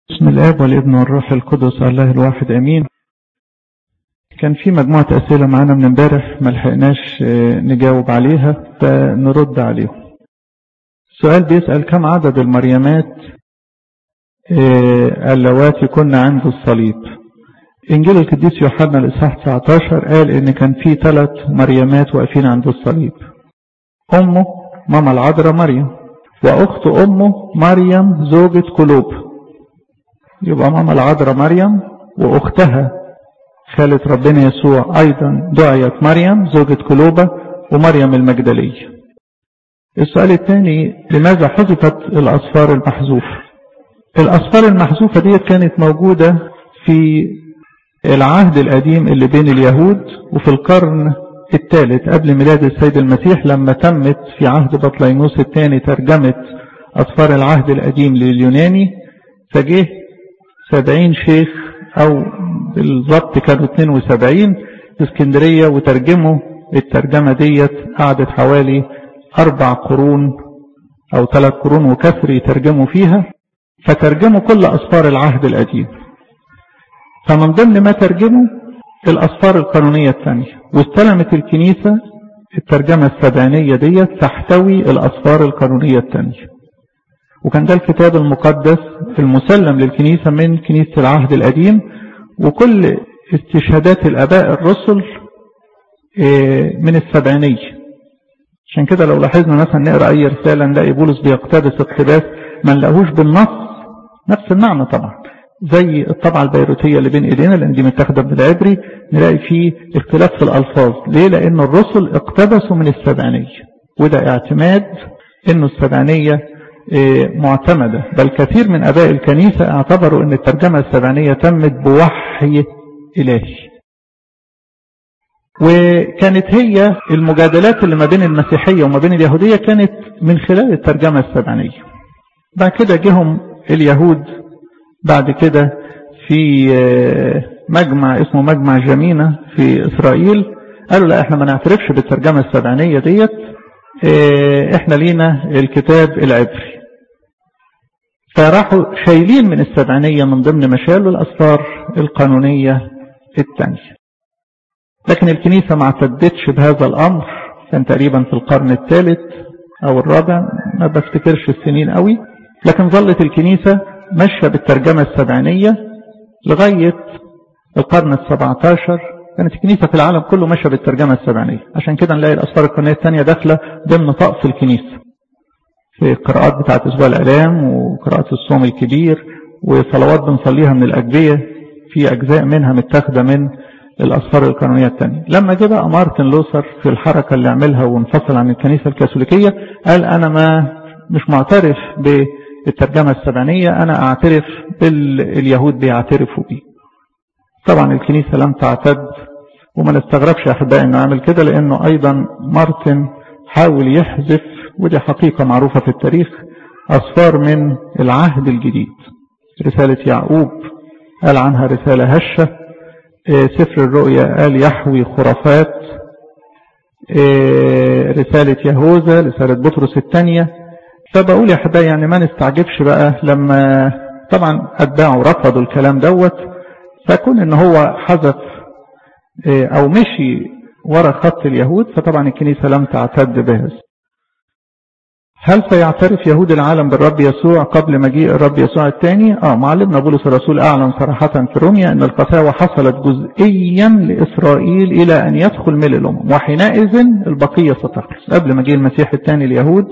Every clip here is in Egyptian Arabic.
بسم الآب والابن والروح القدس الله الواحد أمين كان في مجموعة أسئلة معانا من امبارح ما لحقناش نجاوب عليها فنرد عليهم سؤال بيسأل كم عدد المريمات اللواتي كنا عند الصليب إنجيل القديس يوحنا الإصحاح 19 قال إن كان في ثلاث مريمات واقفين عند الصليب أمه ماما العذراء مريم وأخت أمه مريم زوجة قلوب يبقى ماما العذراء مريم وأختها خالة ربنا يسوع أيضا دعيت مريم زوجة قلوبة ومريم المجدلية السؤال الثاني لماذا حذفت الأصفار المحذوفة الأصفار المحذوفة دي كانت موجودة في العهد القديم اللي بين اليهود وفي القرن الثالث قبل ميلاد السيد المسيح لما تمت في عهد بطليموس الثاني ترجمة أصفار العهد القديم لليوناني فجه سبعين شيخ أو بالضبط كانوا 72 في اسكندرية وترجموا الترجمة ديت قعدت حوالي أربع قرون أو ثلاث قرون وكسر يترجموا فيها فترجموا كل أصفار العهد القديم فمن ضمن ما ترجموا الأصفار القانونية الثانية واستلمت الكنيسة الترجمة السبعينية ديت تحتوي الأصفار القانونية الثانية وكان ده الكتاب المقدس المسلم للكنيسة من كنيسة العهد القديم وكل استشهادات الأباء الرسل من السبعينية عشان كده لو لاحظنا مثلا نقرأ أي رسالة نلاقي بولس بيقتبس اقتباس ما نلاقوش بالنص نفس المعنى طبعا زي الطبعة البيروتية اللي بين ايدينا لان دي متاخده من العبري نلاقي فيه اختلاف في الالفاظ ليه لان الرسل اقتبسوا من السبعينية وده اعتماد انه السبعينية معتمدة بل كثير من اباء الكنيسة اعتبروا ان الترجمة السبعينية تمت بوحي الهي وكانت هي المجادلات اللي ما بين المسيحية وما بين اليهودية كانت من خلال الترجمة السبعينية بعد كده جهم اليهود بعد كده في مجمع اسمه مجمع جمينة في إسرائيل قالوا لا احنا ما نعترفش بالترجمة السبعينية ديت احنا لينا الكتاب العبري فراحوا شايلين من السبعينية من ضمن مشاله الأسفار القانونية الثانية لكن الكنيسة ما اعتدتش بهذا الأمر كان تقريبا في القرن الثالث أو الرابع ما بفتكرش السنين قوي لكن ظلت الكنيسة ماشية بالترجمة السبعينية لغاية القرن السبعة عشر كانت الكنيسة في العالم كله ماشية بالترجمة السبعينية عشان كده نلاقي الأسفار القرنية الثانية داخلة ضمن طقس الكنيسة في القراءات بتاعة أسبوع الآلام وقراءات الصوم الكبير وصلوات بنصليها من الأجبية في أجزاء منها متاخدة من الأسفار القانونية الثانية لما جه بقى مارتن لوثر في الحركة اللي عملها وانفصل عن الكنيسة الكاثوليكية قال أنا ما مش معترف ب الترجمة السبعينية أنا أعترف باليهود بيعترفوا بيه طبعا الكنيسة لم تعتد وما نستغربش يا أحبائي أنه عمل كده لأنه أيضا مارتن حاول يحذف ودي حقيقة معروفة في التاريخ أصفار من العهد الجديد رسالة يعقوب قال عنها رسالة هشة سفر الرؤيا قال يحوي خرافات رسالة يهوذا رسالة بطرس الثانية فبقول يا حبايبي يعني ما نستعجبش بقى لما طبعا أتباعه رفضوا الكلام دوت فكون ان هو حذف او مشي ورا خط اليهود فطبعا الكنيسة لم تعتد بهذا هل سيعترف يهود العالم بالرب يسوع قبل مجيء الرب يسوع الثاني اه معلمنا بولس الرسول اعلن صراحة في روميا ان القساوة حصلت جزئيا لاسرائيل الى ان يدخل ملء الامم وحينئذ البقية ستخلص قبل مجيء المسيح الثاني اليهود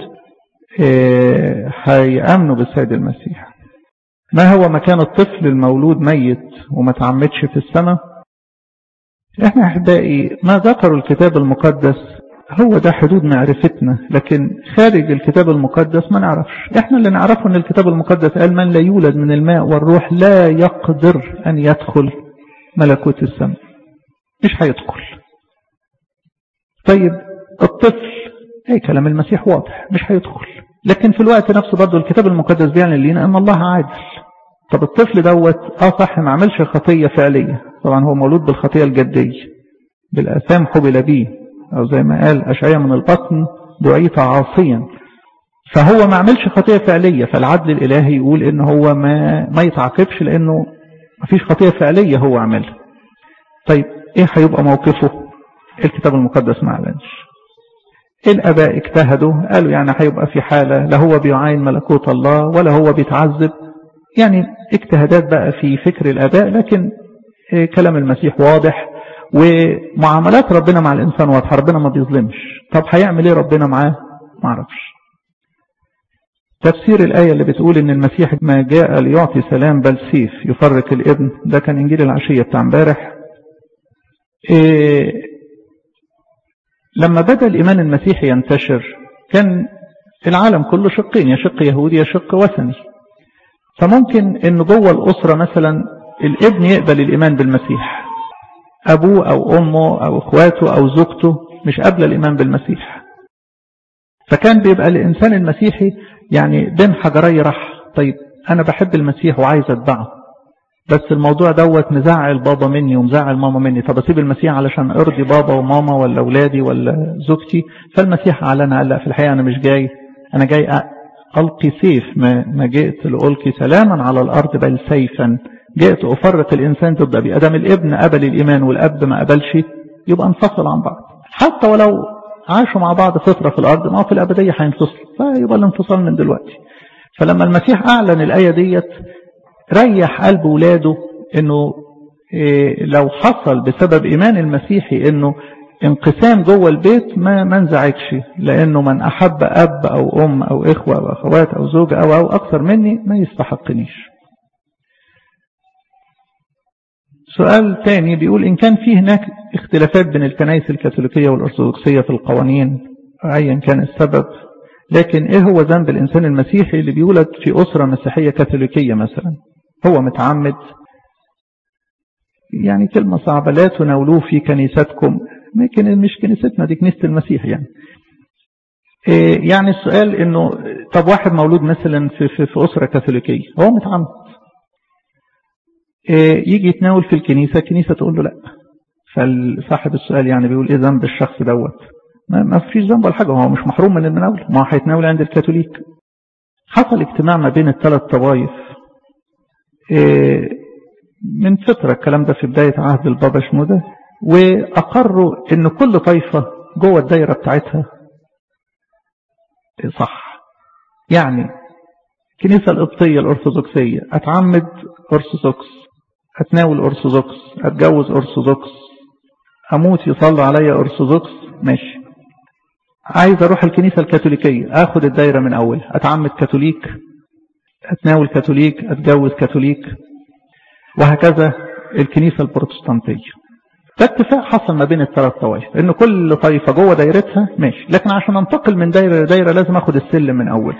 هيأمنوا بالسيد المسيح ما هو مكان الطفل المولود ميت وما تعمدش في السماء احنا احبائي ما ذكروا الكتاب المقدس هو ده حدود معرفتنا لكن خارج الكتاب المقدس ما نعرفش احنا اللي نعرفه ان الكتاب المقدس قال من لا يولد من الماء والروح لا يقدر ان يدخل ملكوت السماء مش هيدخل طيب الطفل اي كلام المسيح واضح مش هيدخل لكن في الوقت نفسه برضه الكتاب المقدس بيعلن لنا ان الله عادل طب الطفل دوت اه صح ما عملش خطية فعلية طبعا هو مولود بالخطية الجدية بالآثام حبل بيه او زي ما قال أشعية من البطن دعيت عاصيا فهو ما عملش خطية فعلية فالعدل الإلهي يقول إن هو ما, ما يتعاقبش لأنه ما فيش خطية فعلية هو عملها طيب إيه هيبقى موقفه الكتاب المقدس ما أعلنش الأباء اجتهدوا قالوا يعني هيبقى في حالة لا هو بيعاين ملكوت الله ولا هو بيتعذب يعني اجتهادات بقى في فكر الأباء لكن كلام المسيح واضح ومعاملات ربنا مع الإنسان واضحة ربنا ما بيظلمش طب هيعمل ايه ربنا معاه ما اعرفش تفسير الآية اللي بتقول إن المسيح ما جاء ليعطي سلام بل سيف يفرق الابن ده كان إنجيل العشية بتاع امبارح إيه لما بدأ الإيمان المسيحي ينتشر كان العالم كله شقين يا شق يهودي يا شق وثني فممكن إن جوه الأسرة مثلا الابن يقبل الإيمان بالمسيح أبوه أو أمه أو إخواته أو زوجته مش قبل الإيمان بالمسيح فكان بيبقى الإنسان المسيحي يعني بين حجري رح طيب أنا بحب المسيح وعايز أتبعه بس الموضوع دوت مزعل بابا مني ومزعل ماما مني طب أسيب المسيح علشان أرضي بابا وماما ولا أولادي ولا زوجتي فالمسيح أعلن قال لا في الحقيقة أنا مش جاي أنا جاي ألقي سيف ما, ما جئت لألقي سلاما على الأرض بل سيفا جئت أفرق الإنسان ضد أبي أدم الابن قبل الإيمان والأب ما قبلش يبقى انفصل عن بعض حتى ولو عاشوا مع بعض فترة في الأرض ما في الأبدية هينفصل فيبقى الانفصال من دلوقتي فلما المسيح أعلن الآية ديت ريح قلب ولاده انه إيه لو حصل بسبب ايمان المسيحي انه انقسام جوه البيت ما ما انزعجش لانه من احب اب او ام او اخوه او اخوات او زوجه او او اكثر مني ما يستحقنيش سؤال تاني بيقول ان كان في هناك اختلافات بين الكنائس الكاثوليكيه والارثوذكسيه في القوانين ايا كان السبب لكن ايه هو ذنب الانسان المسيحي اللي بيولد في اسره مسيحيه كاثوليكيه مثلا هو متعمد يعني كلمة صعبة لا تناولوه في كنيستكم لكن مش كنيستنا دي كنيسة المسيح يعني إيه يعني السؤال انه طب واحد مولود مثلا في, في, في أسرة كاثوليكية هو متعمد إيه يجي يتناول في الكنيسة الكنيسة تقول له لا فصاحب السؤال يعني بيقول ايه ذنب الشخص دوت ما, ما فيش ذنب ولا حاجة هو مش محروم من المناولة ما هو هيتناول عند الكاثوليك حصل اجتماع ما بين الثلاث طوائف من فترة الكلام ده في بداية عهد البابا شنودة وأقروا أن كل طائفة جوه الدايرة بتاعتها صح يعني الكنيسة القبطية الأرثوذكسية أتعمد أرثوذكس أتناول أرثوذكس أتجوز أرثوذكس أموت يصلى عليا أرثوذكس ماشي عايز أروح الكنيسة الكاثوليكية أخد الدايرة من أول أتعمد كاثوليك أتناول كاثوليك أتجوز كاثوليك وهكذا الكنيسة البروتستانتية ده اتفاق حصل ما بين الثلاث طوائف ان كل طائفة جوه دايرتها ماشي لكن عشان انتقل من دايرة لدايرة لازم اخد السلم من اوله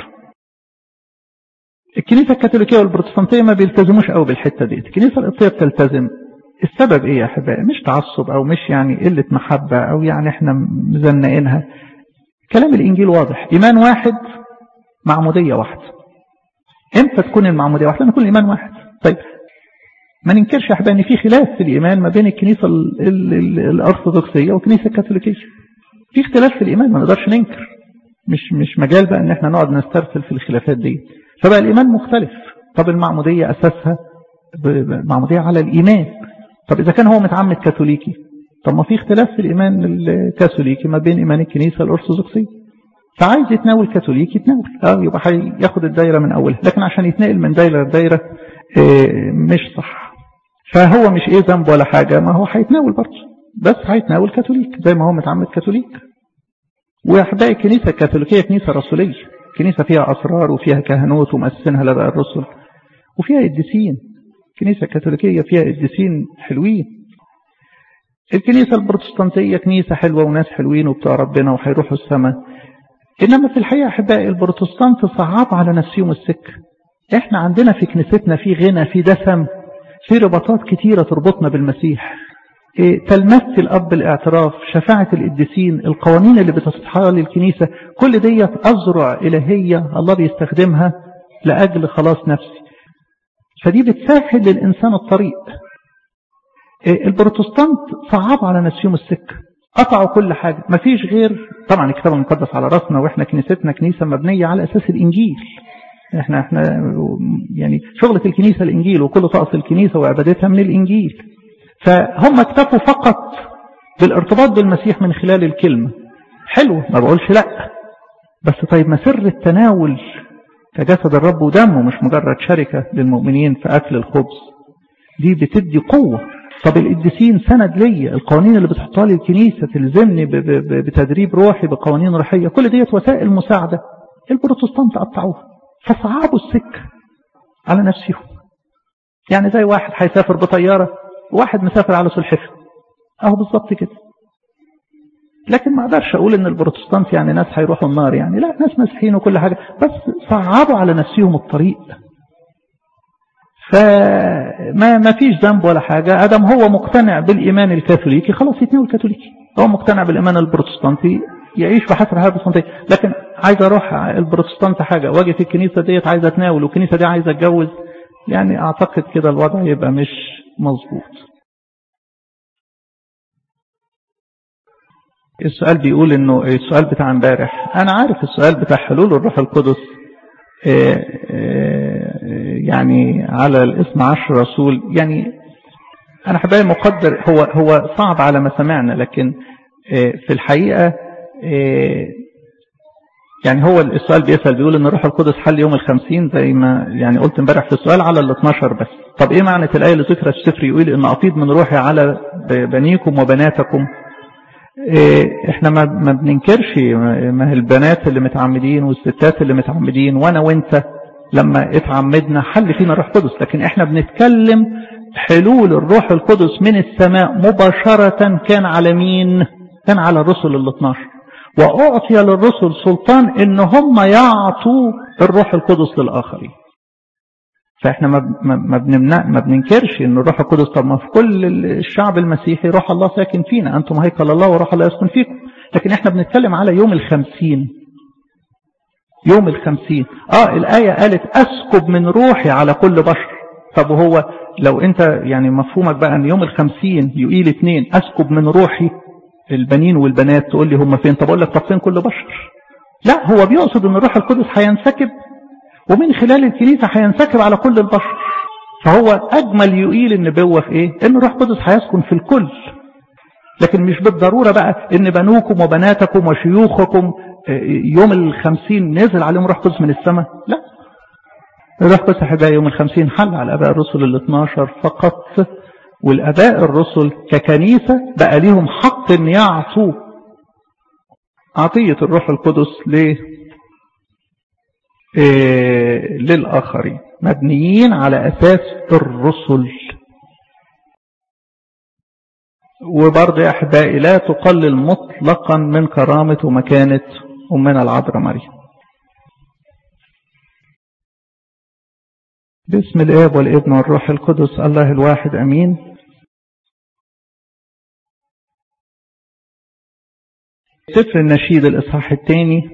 الكنيسة الكاثوليكية والبروتستانتية ما بيلتزموش قوي بالحتة دي الكنيسة القبطية بتلتزم السبب ايه يا احبائي مش تعصب او مش يعني قلة محبة او يعني احنا مزنقينها كلام الانجيل واضح ايمان واحد معمودية واحدة امتى تكون المعمودية واحدة نكون الإيمان واحد طيب ما ننكرش يا احبائي ان في خلاف في الإيمان ما بين الكنيسة الأرثوذكسية والكنيسة الكاثوليكية في اختلاف في الإيمان ما نقدرش ننكر مش مش مجال بقى ان احنا نقعد نسترسل في الخلافات دي فبقى الإيمان مختلف طب المعمودية أساسها المعمودية على الإيمان طب إذا كان هو متعمد كاثوليكي طب ما في اختلاف في الإيمان الكاثوليكي ما بين إيمان الكنيسة الأرثوذكسية فعايز يتناول كاثوليك يتناول اه يبقى هياخد الدايره من اولها لكن عشان يتنقل من دايره لدايره إيه مش صح فهو مش ايه ذنب ولا حاجه ما هو هيتناول برضه بس هيتناول كاثوليك زي ما هو متعمد كاثوليك واحبائي الكنيسه الكاثوليكيه كنيسه رسوليه كنيسه فيها اسرار وفيها كهنوت ومؤسسينها لبقى الرسل وفيها قديسين الكنيسه الكاثوليكيه فيها قديسين حلوين الكنيسه البروتستانتيه كنيسه حلوه وناس حلوين وبتوع ربنا وهيروحوا السماء إنما في الحقيقة أحبائي البروتستانت صعب على نفسهم السكة إحنا عندنا في كنيستنا في غنى في دسم في رباطات كتيرة تربطنا بالمسيح إيه تلمس الأب الاعتراف شفاعة القديسين القوانين اللي بتصحى للكنيسة كل دي أزرع إلهية الله بيستخدمها لأجل خلاص نفسي فدي بتسهل للإنسان الطريق إيه البروتستانت صعب على نفسهم السكة قطعوا كل حاجة مفيش غير طبعا الكتاب المقدس على راسنا واحنا كنيستنا كنيسة مبنية على اساس الانجيل احنا احنا يعني شغلة الكنيسة الانجيل وكل طقس الكنيسة وعبادتها من الانجيل فهم اكتفوا فقط بالارتباط بالمسيح من خلال الكلمة حلو ما بقولش لا بس طيب ما سر التناول كجسد الرب ودمه مش مجرد شركة للمؤمنين في أكل الخبز دي بتدي قوة طب القديسين سند ليا القوانين اللي بتحطها لي الكنيسة تلزمني بتدريب روحي بقوانين روحية كل ديت وسائل مساعدة البروتستانت قطعوها فصعبوا السكة على نفسهم يعني زي واحد هيسافر بطيارة وواحد مسافر على سلحفة اهو بالظبط كده لكن ما اقدرش اقول ان البروتستانت يعني ناس هيروحوا النار يعني لا ناس مسيحيين وكل حاجة بس صعبوا على نفسهم الطريق فما ما فيش ذنب ولا حاجة ادم هو مقتنع بالايمان الكاثوليكي خلاص يتناول الكاثوليكي هو مقتنع بالايمان البروتستانتي يعيش بحسب هذا البروتستانتي لكن عايز اروح البروتستانت حاجة واجي في الكنيسة ديت عايز اتناول والكنيسة دي عايز اتجوز يعني اعتقد كده الوضع يبقى مش مظبوط السؤال بيقول انه السؤال بتاع امبارح انا عارف السؤال بتاع حلول الروح القدس يعني على الاسم عشر رسول يعني انا حبايبي مقدر هو هو صعب على ما سمعنا لكن في الحقيقة يعني هو السؤال بيسأل بيقول ان الروح القدس حل يوم الخمسين زي ما يعني قلت امبارح في السؤال على ال 12 بس طب ايه معنى الآية اللي ذكرت في السفر يقول ان افيض من روحي على بنيكم وبناتكم احنا ما ما بننكرش ما هي البنات اللي متعمدين والستات اللي متعمدين وانا وانت لما اتعمدنا حل فينا الروح القدس لكن احنا بنتكلم حلول الروح القدس من السماء مباشرة كان على مين كان على الرسل ال 12 واعطي للرسل سلطان ان هم يعطوا الروح القدس للاخرين فاحنا ما ما بنمنع ما بننكرش ان الروح القدس طب ما في كل الشعب المسيحي روح الله ساكن فينا انتم هيكل الله وروح الله يسكن فيكم لكن احنا بنتكلم على يوم الخمسين يوم الخمسين اه الآية قالت اسكب من روحي على كل بشر طب وهو لو انت يعني مفهومك بقى ان يوم الخمسين يقيل اتنين اسكب من روحي البنين والبنات تقول لي هم فين طب اقول لك طب فين كل بشر لا هو بيقصد ان الروح القدس هينسكب ومن خلال الكنيسة هينسكب على كل البشر فهو أجمل يقيل النبوة في إيه إن روح قدس هيسكن في الكل لكن مش بالضرورة بقى إن بنوكم وبناتكم وشيوخكم يوم الخمسين نزل عليهم روح قدس من السماء لا روح قدس أحبائي يوم الخمسين حل على أباء الرسل ال 12 فقط والأباء الرسل ككنيسة بقى ليهم حق إن يعطوا عطية الروح القدس ليه إيه للآخرين مبنيين على أساس الرسل وبرضه يا أحبائي لا تقلل مطلقا من كرامة ومكانة أمنا العذراء مريم باسم الآب والابن والروح القدس الله الواحد أمين سفر النشيد الإصحاح الثاني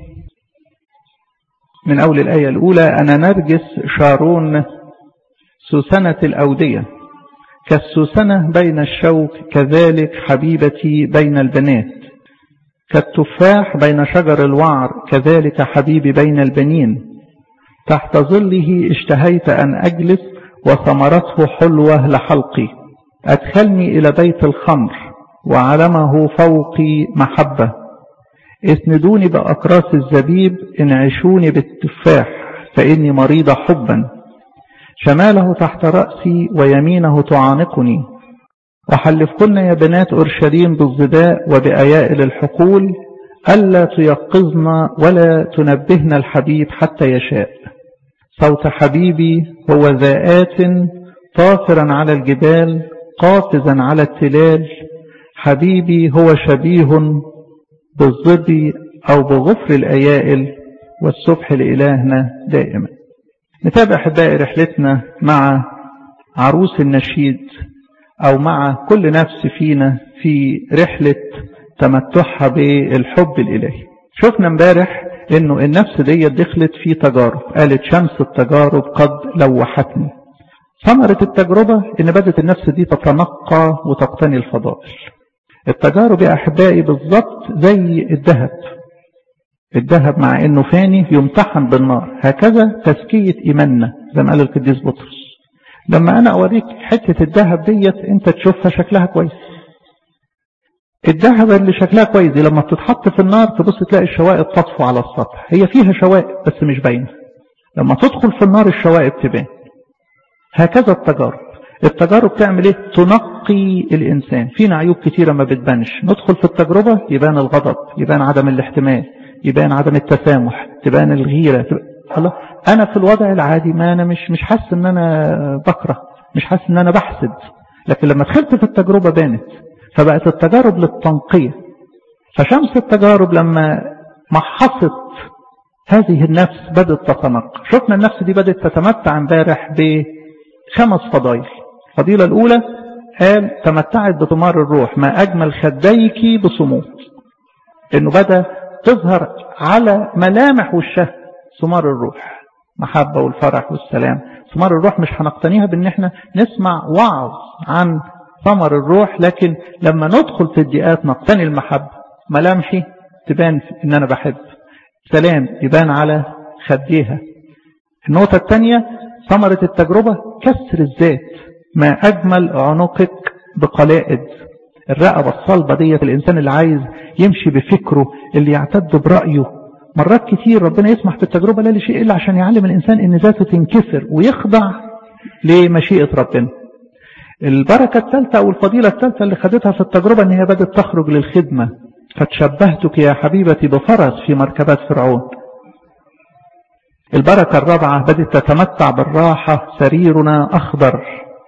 من أول الآية الأولى أنا نرجس شارون سوسنة الأودية كالسوسنة بين الشوك كذلك حبيبتي بين البنات كالتفاح بين شجر الوعر كذلك حبيبي بين البنين تحت ظله اشتهيت أن أجلس وثمرته حلوة لحلقي أدخلني إلى بيت الخمر وعلمه فوقي محبة اسندوني بأكراس الزبيب انعشوني بالتفاح فإني مريضة حبا شماله تحت رأسي ويمينه تعانقني وحلفكن يا بنات أورشليم بالظداء وبأيائل الحقول ألا تيقظن ولا تنبهن الحبيب حتى يشاء صوت حبيبي هو ذاءات طافرا على الجبال قافزا على التلال حبيبي هو شبيه بالظبي أو بغفر الأيائل والسبح لإلهنا دائما نتابع أحبائي رحلتنا مع عروس النشيد أو مع كل نفس فينا في رحلة تمتعها بالحب الإلهي شفنا امبارح انه النفس دي دخلت في تجارب قالت شمس التجارب قد لوحتني ثمرة التجربة ان بدت النفس دي تتنقى وتقتني الفضائل التجارب يا أحبائي بالضبط زي الذهب الذهب مع انه فاني يمتحن بالنار هكذا تزكية ايماننا زي ما قال القديس بطرس لما انا اوريك حتة الذهب ديت انت تشوفها شكلها كويس الذهب اللي شكلها كويس دي لما بتتحط في النار تبص تلاقي الشوائب تطفو على السطح هي فيها شوائب بس مش باينه لما تدخل في النار الشوائب تبان هكذا التجارب التجارب تعمل ايه تنقي الانسان فينا عيوب كتيره ما بتبانش ندخل في التجربه يبان الغضب يبان عدم الاحتمال يبان عدم التسامح تبان الغيره الله انا في الوضع العادي ما انا مش مش حاسس ان انا بكره مش حاسس ان انا بحسد لكن لما دخلت في التجربه بانت فبقت التجارب للتنقيه فشمس التجارب لما محصت هذه النفس بدأت تتنقى شفنا النفس دي بدأت تتمتع امبارح بخمس فضائل الفضيلة الأولى قال تمتعت بثمار الروح ما أجمل خديك بصمود إنه بدأ تظهر على ملامح وشها ثمار الروح محبة والفرح والسلام ثمار الروح مش هنقتنيها بان احنا نسمع وعظ عن ثمر الروح لكن لما ندخل في الدقات نقتني المحبة ملامحي تبان ان انا بحب سلام يبان على خديها النقطة الثانية ثمرة التجربة كسر الذات ما أجمل عنقك بقلائد الرقبة الصلبة ديت الإنسان اللي عايز يمشي بفكره اللي يعتد برأيه مرات كتير ربنا يسمح بالتجربة لا لشيء إلا عشان يعلم الإنسان إن ذاته تنكسر ويخضع لمشيئة ربنا البركة الثالثة أو الفضيلة الثالثة اللي خدتها في التجربة إن هي بدأت تخرج للخدمة فتشبهتك يا حبيبتي بفرس في مركبات فرعون البركة الرابعة بدأت تتمتع بالراحة سريرنا أخضر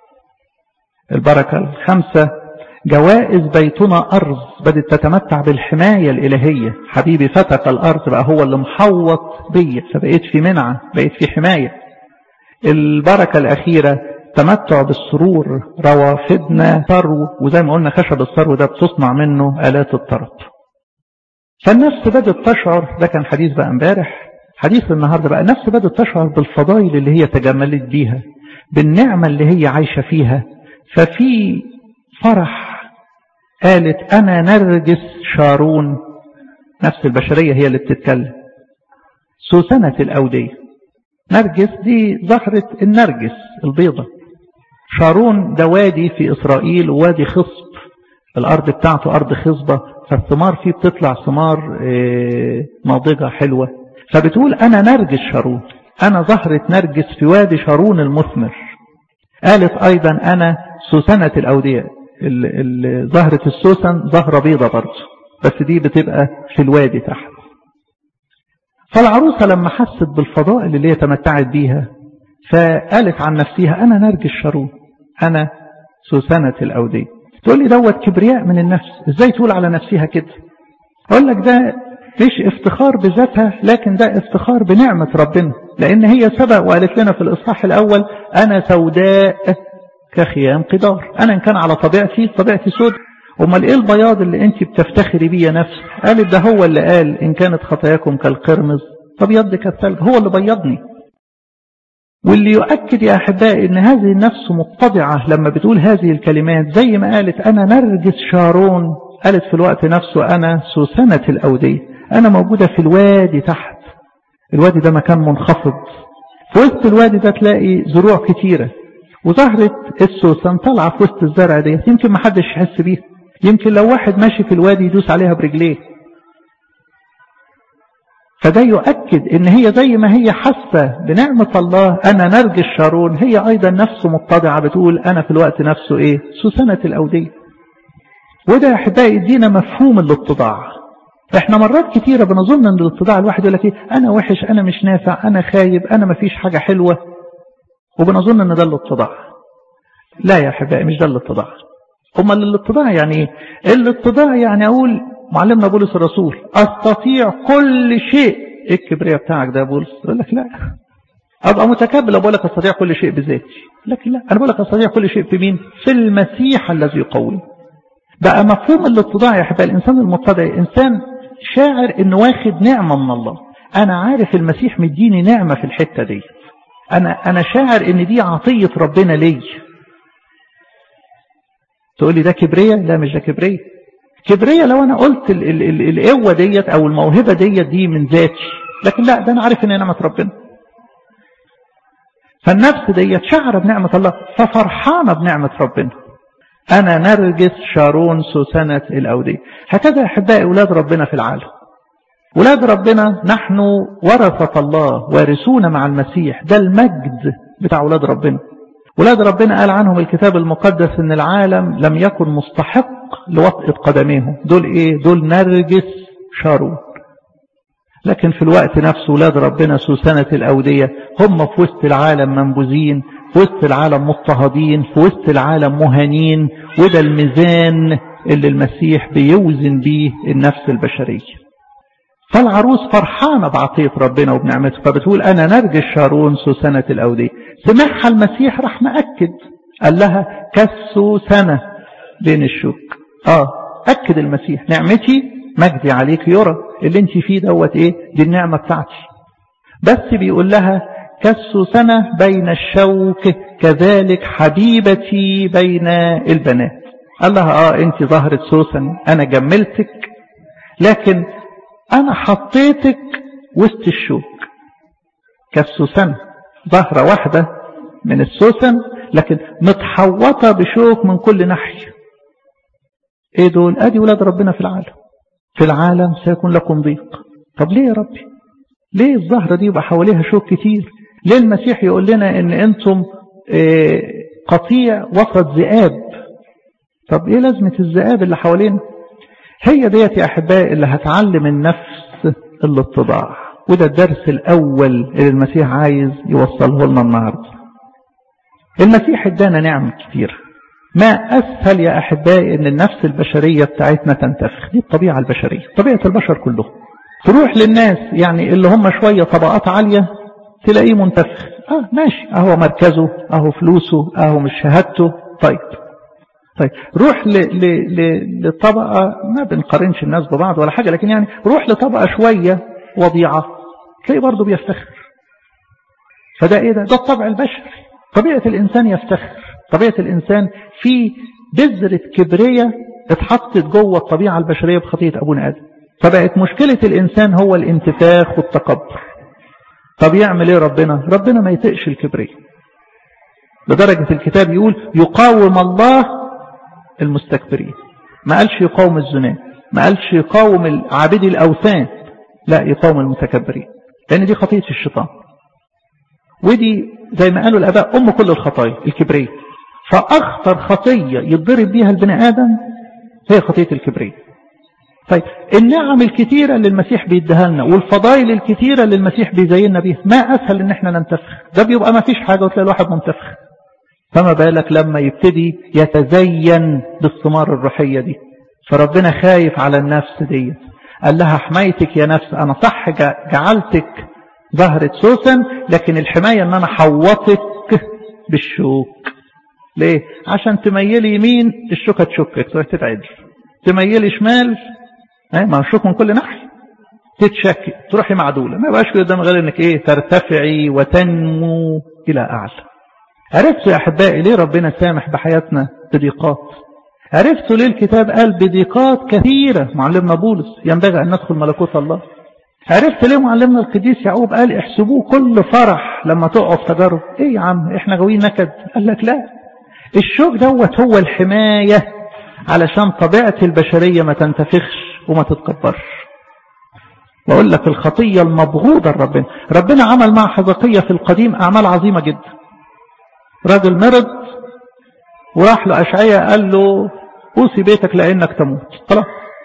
البركة الخامسة جوائز بيتنا أرض بدأت تتمتع بالحماية الإلهية حبيبي فتك الأرض بقى هو اللي محوط بي فبقيت في منعة بقيت في حماية البركة الأخيرة تمتع بالسرور روافدنا ثرو وزي ما قلنا خشب الثرو ده بتصنع منه آلات الطرب فالنفس بدأت تشعر ده كان حديث بقى امبارح حديث النهاردة بقى النفس بدأت تشعر بالفضائل اللي هي تجملت بيها بالنعمة اللي هي عايشة فيها ففي فرح قالت أنا نرجس شارون نفس البشرية هي اللي بتتكلم سوسنة الأودية نرجس دي زهرة النرجس البيضة شارون ده وادي في إسرائيل وادي خصب الأرض بتاعته أرض خصبة فالثمار فيه بتطلع ثمار ناضجة حلوة فبتقول أنا نرجس شارون أنا زهرة نرجس في وادي شارون المثمر قالت أيضا أنا سوسنة الأودية زهرة السوسن زهرة بيضة برضه بس دي بتبقى في الوادي تحت فالعروسة لما حست بالفضائل اللي هي تمتعت بيها فقالت عن نفسها أنا نرجس شارون أنا سوسنة الأودية تقول لي دوت كبرياء من النفس ازاي تقول على نفسها كده اقول لك ده مش افتخار بذاتها لكن ده افتخار بنعمة ربنا لان هي سبق وقالت لنا في الاصحاح الاول انا سوداء كخيام قدار انا ان كان على طبيعتي طبيعتي سود امال ايه البياض اللي انت بتفتخري بيه يا نفس قالت ده هو اللي قال ان كانت خطاياكم كالقرمز فبيض كالثلج هو اللي بيضني واللي يؤكد يا أحبائي أن هذه النفس مقتضعة لما بتقول هذه الكلمات زي ما قالت أنا نرجس شارون قالت في الوقت نفسه أنا سوسنة الأودية أنا موجودة في الوادي تحت الوادي ده مكان منخفض في وسط الوادي ده تلاقي زروع كتيرة وظهرت السوسن طالعة في وسط الزرع دي يمكن ما حدش يحس بيها يمكن لو واحد ماشي في الوادي يدوس عليها برجليه فده يؤكد ان هي زي ما هي حاسة بنعمة الله انا نرجس شارون هي ايضا نفسه متضعة بتقول انا في الوقت نفسه ايه سوسنة الاودية وده يا احبائي يدينا مفهوم الاتضاع احنا مرات كتيرة بنظن ان الاتضاع الواحد يقول لك ايه انا وحش انا مش نافع انا خايب انا مفيش حاجة حلوة وبنظن ان ده الاتضاع لا يا احبائي مش ده الاتضاع امال الاتضاع يعني ايه الاتضاع يعني اقول معلمنا بولس الرسول استطيع كل شيء ايه الكبرياء بتاعك ده يا بولس يقول لك لا ابقى متكبر بقول لك استطيع كل شيء بذاتي لكن لا انا بقول لك استطيع كل شيء في مين في المسيح الذي يقوي بقى مفهوم الاتضاع يا احبائي الانسان المتضع انسان شاعر انه واخد نعمه من الله انا عارف المسيح مديني نعمه في الحته دي انا انا شاعر ان دي عطيه ربنا لي تقول لي ده كبرياء لا مش ده كبرياء كبرية لو انا قلت ال ال ال القوة ديت او الموهبة ديت دي من ذاتي لكن لا ده انا عارف ان نعمة ربنا فالنفس ديت شعر بنعمة الله ففرحانة بنعمة ربنا أنا نرجس شارون سوسنة الأودية هكذا أحبائي أولاد ربنا في العالم أولاد ربنا نحن ورثة الله وارثون مع المسيح ده المجد بتاع أولاد ربنا أولاد ربنا قال عنهم الكتاب المقدس أن العالم لم يكن مستحق لوطئة قدميهم دول إيه دول نرجس شارون لكن في الوقت نفسه أولاد ربنا سوسنة الأودية هم في وسط العالم منبوذين في وسط العالم مضطهدين في وسط العالم مهانين وده الميزان اللي المسيح بيوزن بيه النفس البشرية فالعروس فرحانة بعطية ربنا وبنعمته فبتقول أنا نرجس شارون سوسنة الأودية سمعها المسيح راح مأكد قال لها كالسوسنة بين الشوك آه أكد المسيح نعمتي مجدي عليك يرى اللي انت فيه دوت ايه دي النعمة بتاعتي بس بيقول لها كالسوسنة بين الشوك كذلك حبيبتي بين البنات قال لها اه انت ظهرت سوسن انا جملتك لكن انا حطيتك وسط الشوك كالسوسنة ظهرة واحدة من السوسن لكن متحوطة بشوك من كل ناحية ايه دول ادي ولاد ربنا في العالم في العالم سيكون لكم ضيق طب ليه يا ربي ليه الزهرة دي يبقى حواليها شوك كتير ليه المسيح يقول لنا ان انتم اه قطيع وسط ذئاب طب ايه لازمة الذئاب اللي حوالينا هي ديت يا احبائي اللي هتعلم النفس الاتضاع وده الدرس الاول اللي المسيح عايز يوصله لنا النهارده المسيح ادانا نعم كتير ما أسهل يا أحبائي أن النفس البشرية بتاعتنا تنتفخ دي الطبيعة البشرية طبيعة البشر كلهم تروح للناس يعني اللي هم شوية طبقات عالية تلاقيه منتفخ آه ماشي أهو مركزه أهو فلوسه أهو مش شهادته طيب طيب روح ل... ل... ل... لطبقة ما بنقارنش الناس ببعض ولا حاجة لكن يعني روح لطبقة شوية وضيعة تلاقيه برضه بيفتخر فده ايه ده ده الطبع البشري طبيعة الإنسان يفتخر طبيعة الإنسان في بذرة كبرية اتحطت جوه الطبيعة البشرية بخطية أبونا آدم فبقت مشكلة الإنسان هو الانتفاخ والتكبر طب يعمل ايه ربنا ربنا ما يتقش الكبرية لدرجة الكتاب يقول يقاوم الله المستكبرين ما قالش يقاوم الزنا ما قالش يقاوم عابدي الأوثان لا يقاوم المتكبرين لأن دي خطية الشيطان ودي زي ما قالوا الآباء أم كل الخطايا الكبرية فأخطر خطية يتضرب بيها البني آدم هي خطية الكبرية طيب النعم الكتيرة اللي المسيح بيديها لنا والفضائل الكتيرة اللي المسيح بيزيننا بيها ما أسهل ان احنا ننتفخ ده بيبقى ما فيش حاجة وتلاقي الواحد منتفخ فما بالك لما يبتدي يتزين بالثمار الروحية دي فربنا خايف على النفس دي قال لها حمايتك يا نفس أنا صح جعلتك ظهرت سوسن لكن الحماية ان انا حوطك بالشوك ليه عشان تميلي يمين الشوكة تشكك تروح تتعدل تميلي شمال ما الشوك من كل ناحية تتشكك تروحي معدولة ما بقاش قدام غير انك ايه ترتفعي وتنمو الى اعلى عرفتوا يا احبائي ليه ربنا سامح بحياتنا بضيقات عرفتوا ليه الكتاب قال بضيقات كثيرة معلمنا بولس ينبغي ان ندخل ملكوت الله عرفت ليه معلمنا القديس يعقوب قال احسبوه كل فرح لما تقعوا في تجارب ايه يا عم احنا جاويين نكد قال لك لا الشوك دوت هو الحماية علشان طبيعة البشرية ما تنتفخش وما تتكبرش بقول لك الخطية المبغوضة لربنا ربنا عمل مع حزقية في القديم أعمال عظيمة جدا راجل مرض وراح له أشعية قال له أوصي بيتك لأنك تموت خلاص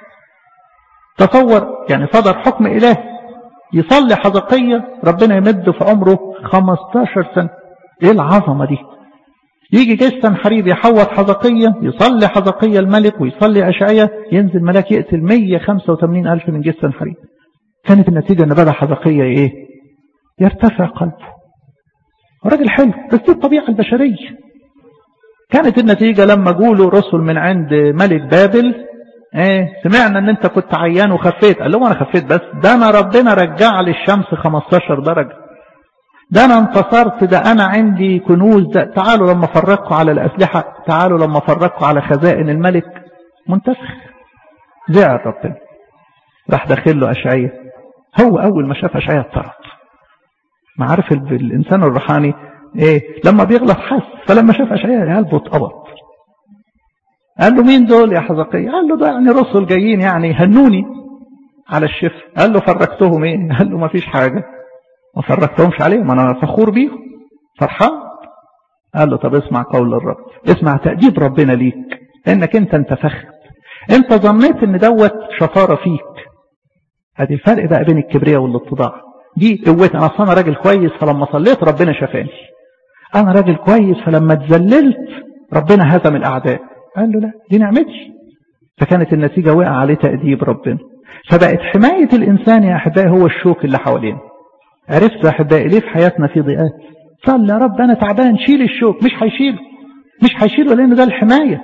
تصور يعني صدر حكم إلهي يصلي حزقية ربنا يمد في عمره 15 سنة ايه العظمة دي يجي جيش سنحريب يحوط حزقية يصلي حزقية الملك ويصلي أشعية ينزل ملاك يقتل 185 ألف من جيش سنحريب كانت النتيجة أن بدأ حزقية إيه يرتفع قلبه راجل حلو بس دي الطبيعة البشرية كانت النتيجة لما جولوا رسل من عند ملك بابل ايه سمعنا ان انت كنت عيان وخفيت قال لهم انا خفيت بس ده انا ربنا رجع لي الشمس 15 درجة ده انا انتصرت ده انا عندي كنوز ده تعالوا لما فرقوا على الاسلحة تعالوا لما فرقوا على خزائن الملك منتفخ زعل ربنا راح داخل له أشعية هو أول ما شاف أشعية اضطرب ما عارف الإنسان الروحاني إيه لما بيغلط حس فلما شاف أشعية قلبه اتقبض قال له مين دول يا حزقية قال له ده يعني رسل جايين يعني هنوني على الشفا قال له فرجتهم ايه قال له ما فيش حاجة ما فرجتهمش عليهم انا فخور بيهم فرحان قال له طب اسمع قول الرب اسمع تأديب ربنا ليك انك انت انتفخت انت ظنيت ان دوت شطارة فيك ادي الفرق بقى بين الكبرياء والاتضاع دي قوتي انا اصلا راجل كويس فلما صليت ربنا شفاني انا راجل كويس فلما اتذللت ربنا هزم الاعداء قال له لا دي نعمتي فكانت النتيجة وقع عليه تأديب ربنا فبقت حماية الإنسان يا أحبائي هو الشوك اللي حوالينا عرفت يا أحبائي ليه في حياتنا في ضيقات صلى يا رب أنا تعبان شيل الشوك مش هيشيله مش هيشيله لأن ده الحماية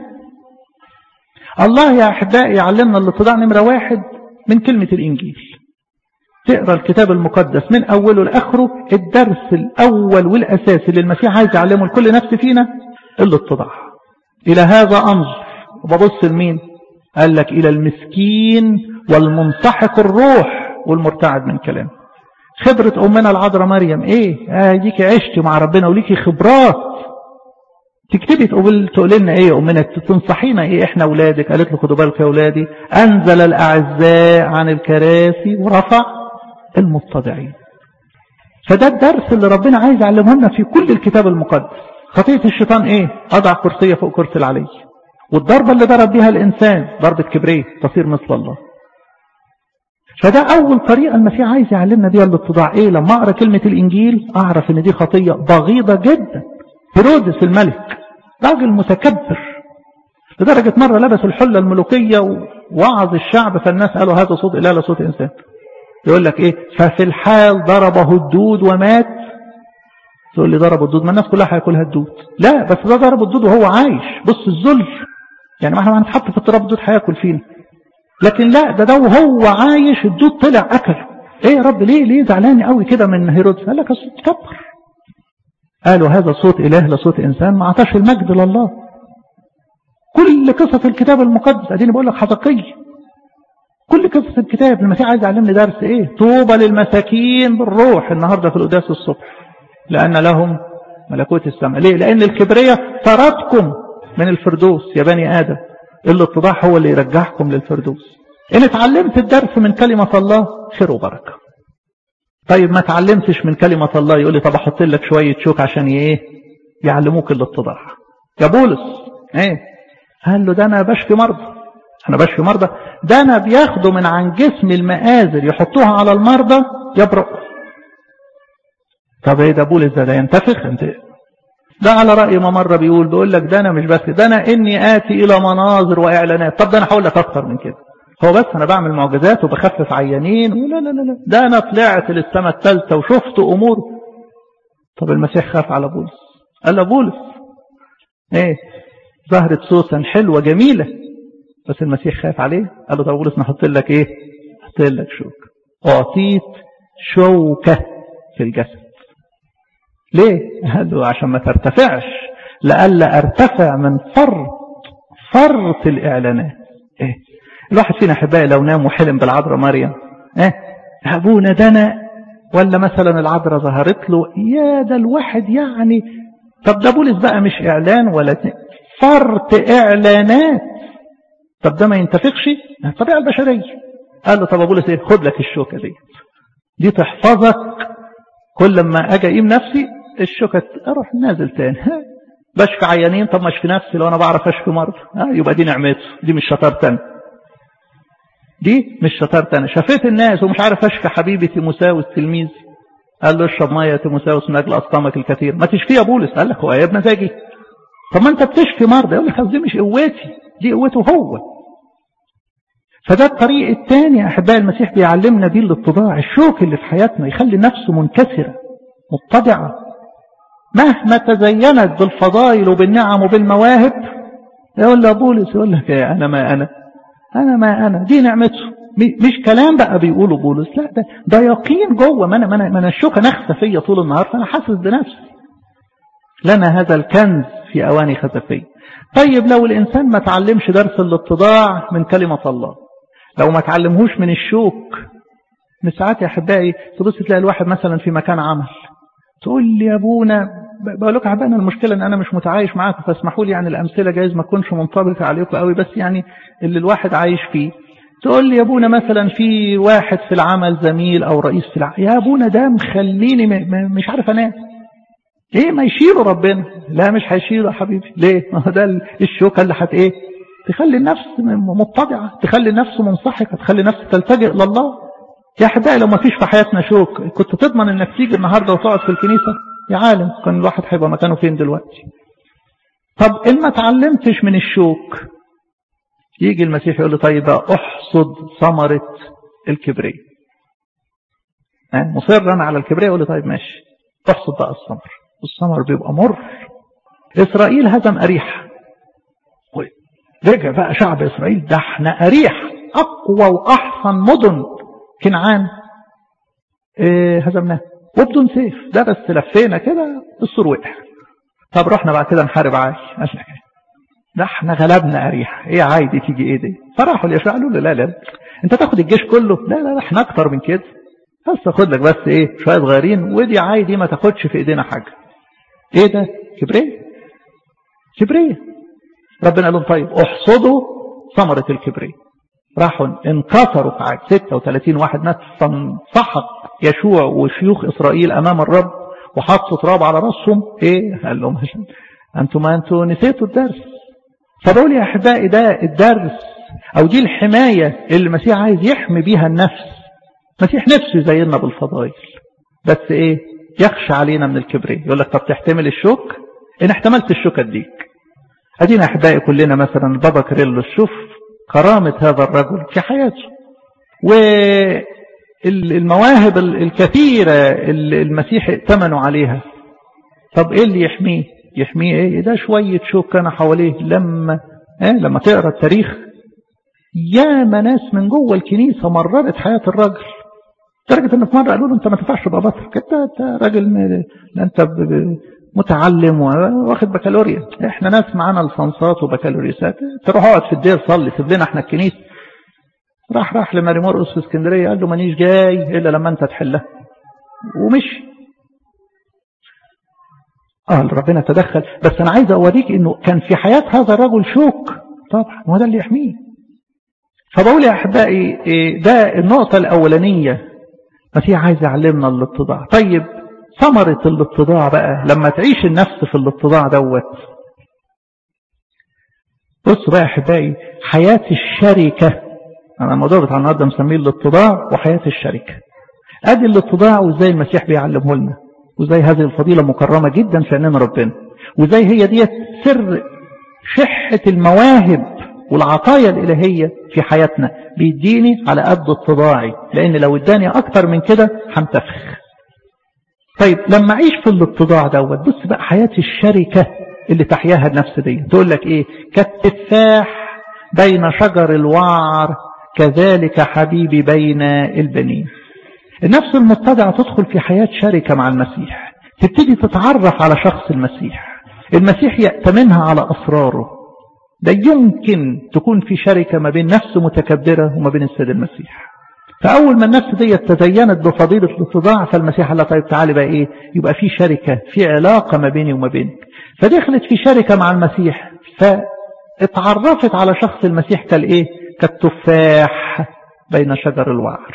الله يا أحبائي يعلمنا الاتضاع نمرة واحد من كلمة الإنجيل تقرأ الكتاب المقدس من أوله لآخره الدرس الأول والأساسي اللي المسيح عايز يعلمه لكل نفس فينا الاتضاع إلى هذا أنظر وببص لمين قال لك إلى المسكين والمنسحق الروح والمرتعد من كلامه خبرة أمنا العذراء مريم إيه آه ديكي عشتي مع ربنا وليكي خبرات تكتبي تقول تقول لنا ايه يا امنا تنصحينا ايه احنا اولادك قالت له خدوا بالك يا اولادي انزل الاعزاء عن الكراسي ورفع المتضعين فده الدرس اللي ربنا عايز يعلمه لنا في كل الكتاب المقدس خطيئة الشيطان ايه اضع كرسية فوق كرسي العلي والضربة اللي ضرب بها الانسان ضربة كبرية تصير مثل الله فده اول طريقة المسيح عايز يعلمنا بيها الاتضاع ايه لما اقرا كلمة الانجيل اعرف ان دي خطية بغيضة جدا هيرودس الملك راجل متكبر لدرجة مرة لبسوا الحلة الملوكية ووعظ الشعب فالناس قالوا هذا صوت إله لا صوت إنسان يقول لك إيه ففي الحال ضربه الدود ومات تقول لي ضرب الدود ما الناس كلها هياكلها الدود لا بس ده ضرب الدود وهو عايش بص الذل يعني ما احنا هنتحط في التراب الدود هياكل فينا لكن لا ده ده وهو عايش الدود طلع أكله ايه يا رب ليه ليه زعلان قوي كده من هيرودس قال لك اصل تكبر قالوا هذا صوت إله لا صوت إنسان ما عطاش المجد لله كل قصة الكتاب المقدس أديني بقول لك حزقية كل قصة الكتاب المسيح عايز يعلمني درس إيه طوبى للمساكين بالروح النهاردة في القداس الصبح لأن لهم ملكوت السماء ليه لأن الكبرية طردكم من الفردوس يا بني آدم الاتضاع هو اللي يرجعكم للفردوس إن اتعلمت الدرس من كلمة الله خير وبركة طيب ما تعلمتش من كلمة الله يقول لي طب احط لك شوية شوك عشان ايه يعلموك الاتضاع يا بولس ايه قال له ده انا بشفي مرضى انا بشفي مرضى ده انا بياخدوا من عن جسم المآزر يحطوها على المرضى يبرأ طب ايه ده بولس ده ده ينتفخ انت ده على رأي ما مرة بيقول بيقول لك ده انا مش بس ده انا اني اتي الى مناظر واعلانات طب ده انا هقول لك اكتر من كده هو بس انا بعمل معجزات وبخفف عيانين ولا لا لا لا ده انا طلعت للسماء الثالثه وشفت امور طب المسيح خاف على بولس قال له بولس ايه ظهرت سوسن حلوه جميله بس المسيح خاف عليه قال له طب بولس نحط لك ايه نحط لك شوك اعطيت شوكه في الجسد ليه قال له عشان ما ترتفعش لألا ارتفع من فرط فرط الاعلانات ايه الواحد فينا احبائي لو نام وحلم بالعذراء مريم اه ابونا ده انا ولا مثلا العذراء ظهرت له يا ده الواحد يعني طب ده بولس بقى مش اعلان ولا فرط اعلانات طب ده ما ينتفقش الطبيعه البشريه قال له طب بولس ايه خد لك الشوكه دي دي تحفظك كل لما اجي اقيم نفسي الشوكه اروح نازل تاني بشفي عيانين طب ما اشفي نفسي لو انا بعرف اشفي مرضى اه يبقى دي نعمته دي مش شطارتي انا دي مش شطارتي انا شفيت الناس ومش عارف اشفي حبيبي تيموساوس تلميذ قال له اشرب ميه تيموساوس من اجل اسقامك الكثير ما تشفي يا بولس قال لك هو يا بمزاجي طب ما انت بتشفي مرضى يقول لك دي مش قوتي دي قوته هو فده الطريق الثاني يا احبائي المسيح بيعلمنا بيه الاتضاع الشوك اللي في حياتنا يخلي نفسه منكسره متضعه مهما تزينت بالفضائل وبالنعم وبالمواهب يقول له بولس يقول لك يا انا ما انا انا ما انا دي نعمته مش كلام بقى بيقوله بولس لا ده ده يقين جوه ما انا ما انا, ما أنا الشوكه نخسه فيا طول النهار فانا حاسس بنفسي لنا هذا الكنز في اواني خزفيه طيب لو الانسان ما تعلمش درس الاتضاع من كلمه الله لو ما تعلمهوش من الشوك من ساعات يا أحبائي تبص تلاقي الواحد مثلا في مكان عمل تقول لي يا أبونا بقول لك عبانا المشكلة ان انا مش متعايش معاكم فاسمحوا لي يعني الامثلة جايز ما تكونش منطبقة عليكم قوي بس يعني اللي الواحد عايش فيه تقول لي يا ابونا مثلا في واحد في العمل زميل او رئيس في العمل يا ابونا ده مخليني مش عارف انام ايه ما يشيله ربنا لا مش هيشيله يا حبيبي ليه ما هو ده الشوكة اللي هت ايه تخلي النفس مبتدعة تخلي النفس منصحكة تخلي النفس تلتجئ لله يا احبائي لو ما فيش في حياتنا شوك كنت تضمن انك تيجي النهارده وتقعد في الكنيسه يا عالم كان الواحد هيبقى مكانه فين دلوقتي طب ان ما تعلمتش من الشوك يجي المسيح يقول له طيب احصد ثمرة الكبرية مصرا على الكبرية يقول له طيب ماشي احصد بقى الثمر والثمر بيبقى مر إسرائيل هزم أريح رجع بقى شعب إسرائيل ده احنا أريح أقوى وأحسن مدن كنعان اه هزمناه وبدون سيف ده بس لفينا كده السور وقع طب رحنا بعد كده نحارب عاي ده احنا غلبنا أريح ايه عايدي تيجي ايه دي فراحوا اليشوع قالوا له لا لا انت تاخد الجيش كله لا لا احنا اكتر من كده بس خد لك بس ايه شوية صغيرين ودي عايدي ما تاخدش في ايدينا حاجة ايه ده كبرية كبرية ربنا قال لهم طيب احصدوا ثمرة الكبرية راحوا انكسروا في عاد 36 واحد ناس فانسحق يشوع وشيوخ اسرائيل امام الرب وحطوا تراب على راسهم ايه قال لهم عشان انتوا ما انتوا نسيتوا الدرس فبقول يا احبائي ده الدرس او دي الحماية اللي المسيح عايز يحمي بيها النفس المسيح نفسه يزيننا بالفضائل بس ايه يخشى علينا من الكبرياء يقول لك طب تحتمل الشوك ان احتملت الشوك اديك ادينا احبائي كلنا مثلا بابا كريلو شوف كرامة هذا الرجل في حياته والمواهب الكثيرة اللي المسيح ائتمنوا عليها طب ايه اللي يحميه يحميه ايه ده شوية شوك كان حواليه لما ايه لما تقرأ التاريخ يا ناس من جوه الكنيسة مررت حياة الراجل لدرجة ان في مرة قالوا له انت ما تنفعش تبقى بطرك انت انت راجل انت متعلم واخد بكالوريا احنا ناس معانا لسانسات وبكالوريوسات تروح اقعد في الدير صلي سيب لنا احنا الكنيسة راح راح لماري مرقس في اسكندرية قال له مانيش جاي الا لما انت تحلها ومشي اه ربنا تدخل بس انا عايز اوريك انه كان في حياة هذا الرجل شوك طبعا هو ده اللي يحميه فبقول يا احبائي ده النقطة الاولانية المسيح عايز يعلمنا الاتضاع طيب ثمرة الاتضاع بقى لما تعيش النفس في الاتضاع دوت بص بقى يا احبائي حياة الشركة انا الموضوع بتاع النهارده مسميه الاتضاع وحياة الشركة ادي الاتضاع وازاي المسيح بيعلمه لنا وازاي هذه الفضيلة مكرمة جدا في عيننا ربنا وازاي هي ديت سر شحة المواهب والعطايا الإلهية في حياتنا بيديني على قد اتضاعي لأن لو اداني أكتر من كده هنتفخ طيب لما أعيش في الاتضاع دوت بص بقى حياة الشركة اللي تحياها النفس دي تقول لك إيه كالتفاح بين شجر الوعر كذلك حبيبي بين البنين النفس المتضعة تدخل في حياة شركة مع المسيح تبتدي تتعرف على شخص المسيح المسيح يأتمنها على أسراره ده يمكن تكون في شركة ما بين نفس متكبرة وما بين السيد المسيح فأول ما النفس دي تزينت بفضيلة الاتضاع فالمسيح قال طيب تعالى بقى إيه يبقى في شركة في علاقة ما بيني وما بينك فدخلت في شركة مع المسيح فاتعرفت على شخص المسيح كالإيه كالتفاح بين شجر الوعر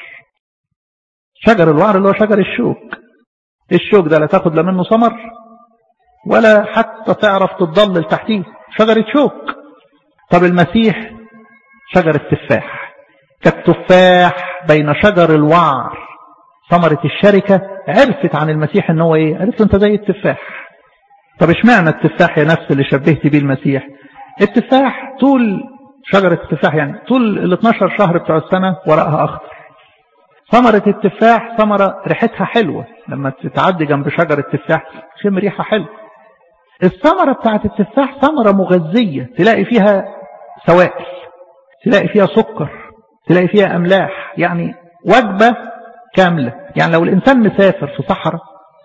شجر الوعر اللي هو شجر الشوك الشوك ده لا تاخد لا منه ثمر ولا حتى تعرف تتضلل تحتيه شجرة شوك طب المسيح شجر التفاح كالتفاح بين شجر الوعر ثمرة الشركة عرفت عن المسيح ان هو ايه عرفت انت زي التفاح طب اشمعنى التفاح يا نفس اللي شبهت بيه المسيح التفاح طول شجرة التفاح يعني طول ال 12 شهر بتوع السنة ورقها اخضر ثمرة التفاح ثمرة ريحتها حلوة لما تتعدي جنب شجر التفاح تشم ريحة حلوة الثمرة بتاعت التفاح ثمرة مغذية تلاقي فيها سوائل تلاقي فيها سكر تلاقي فيها أملاح يعني وجبة كاملة يعني لو الإنسان مسافر في صحراء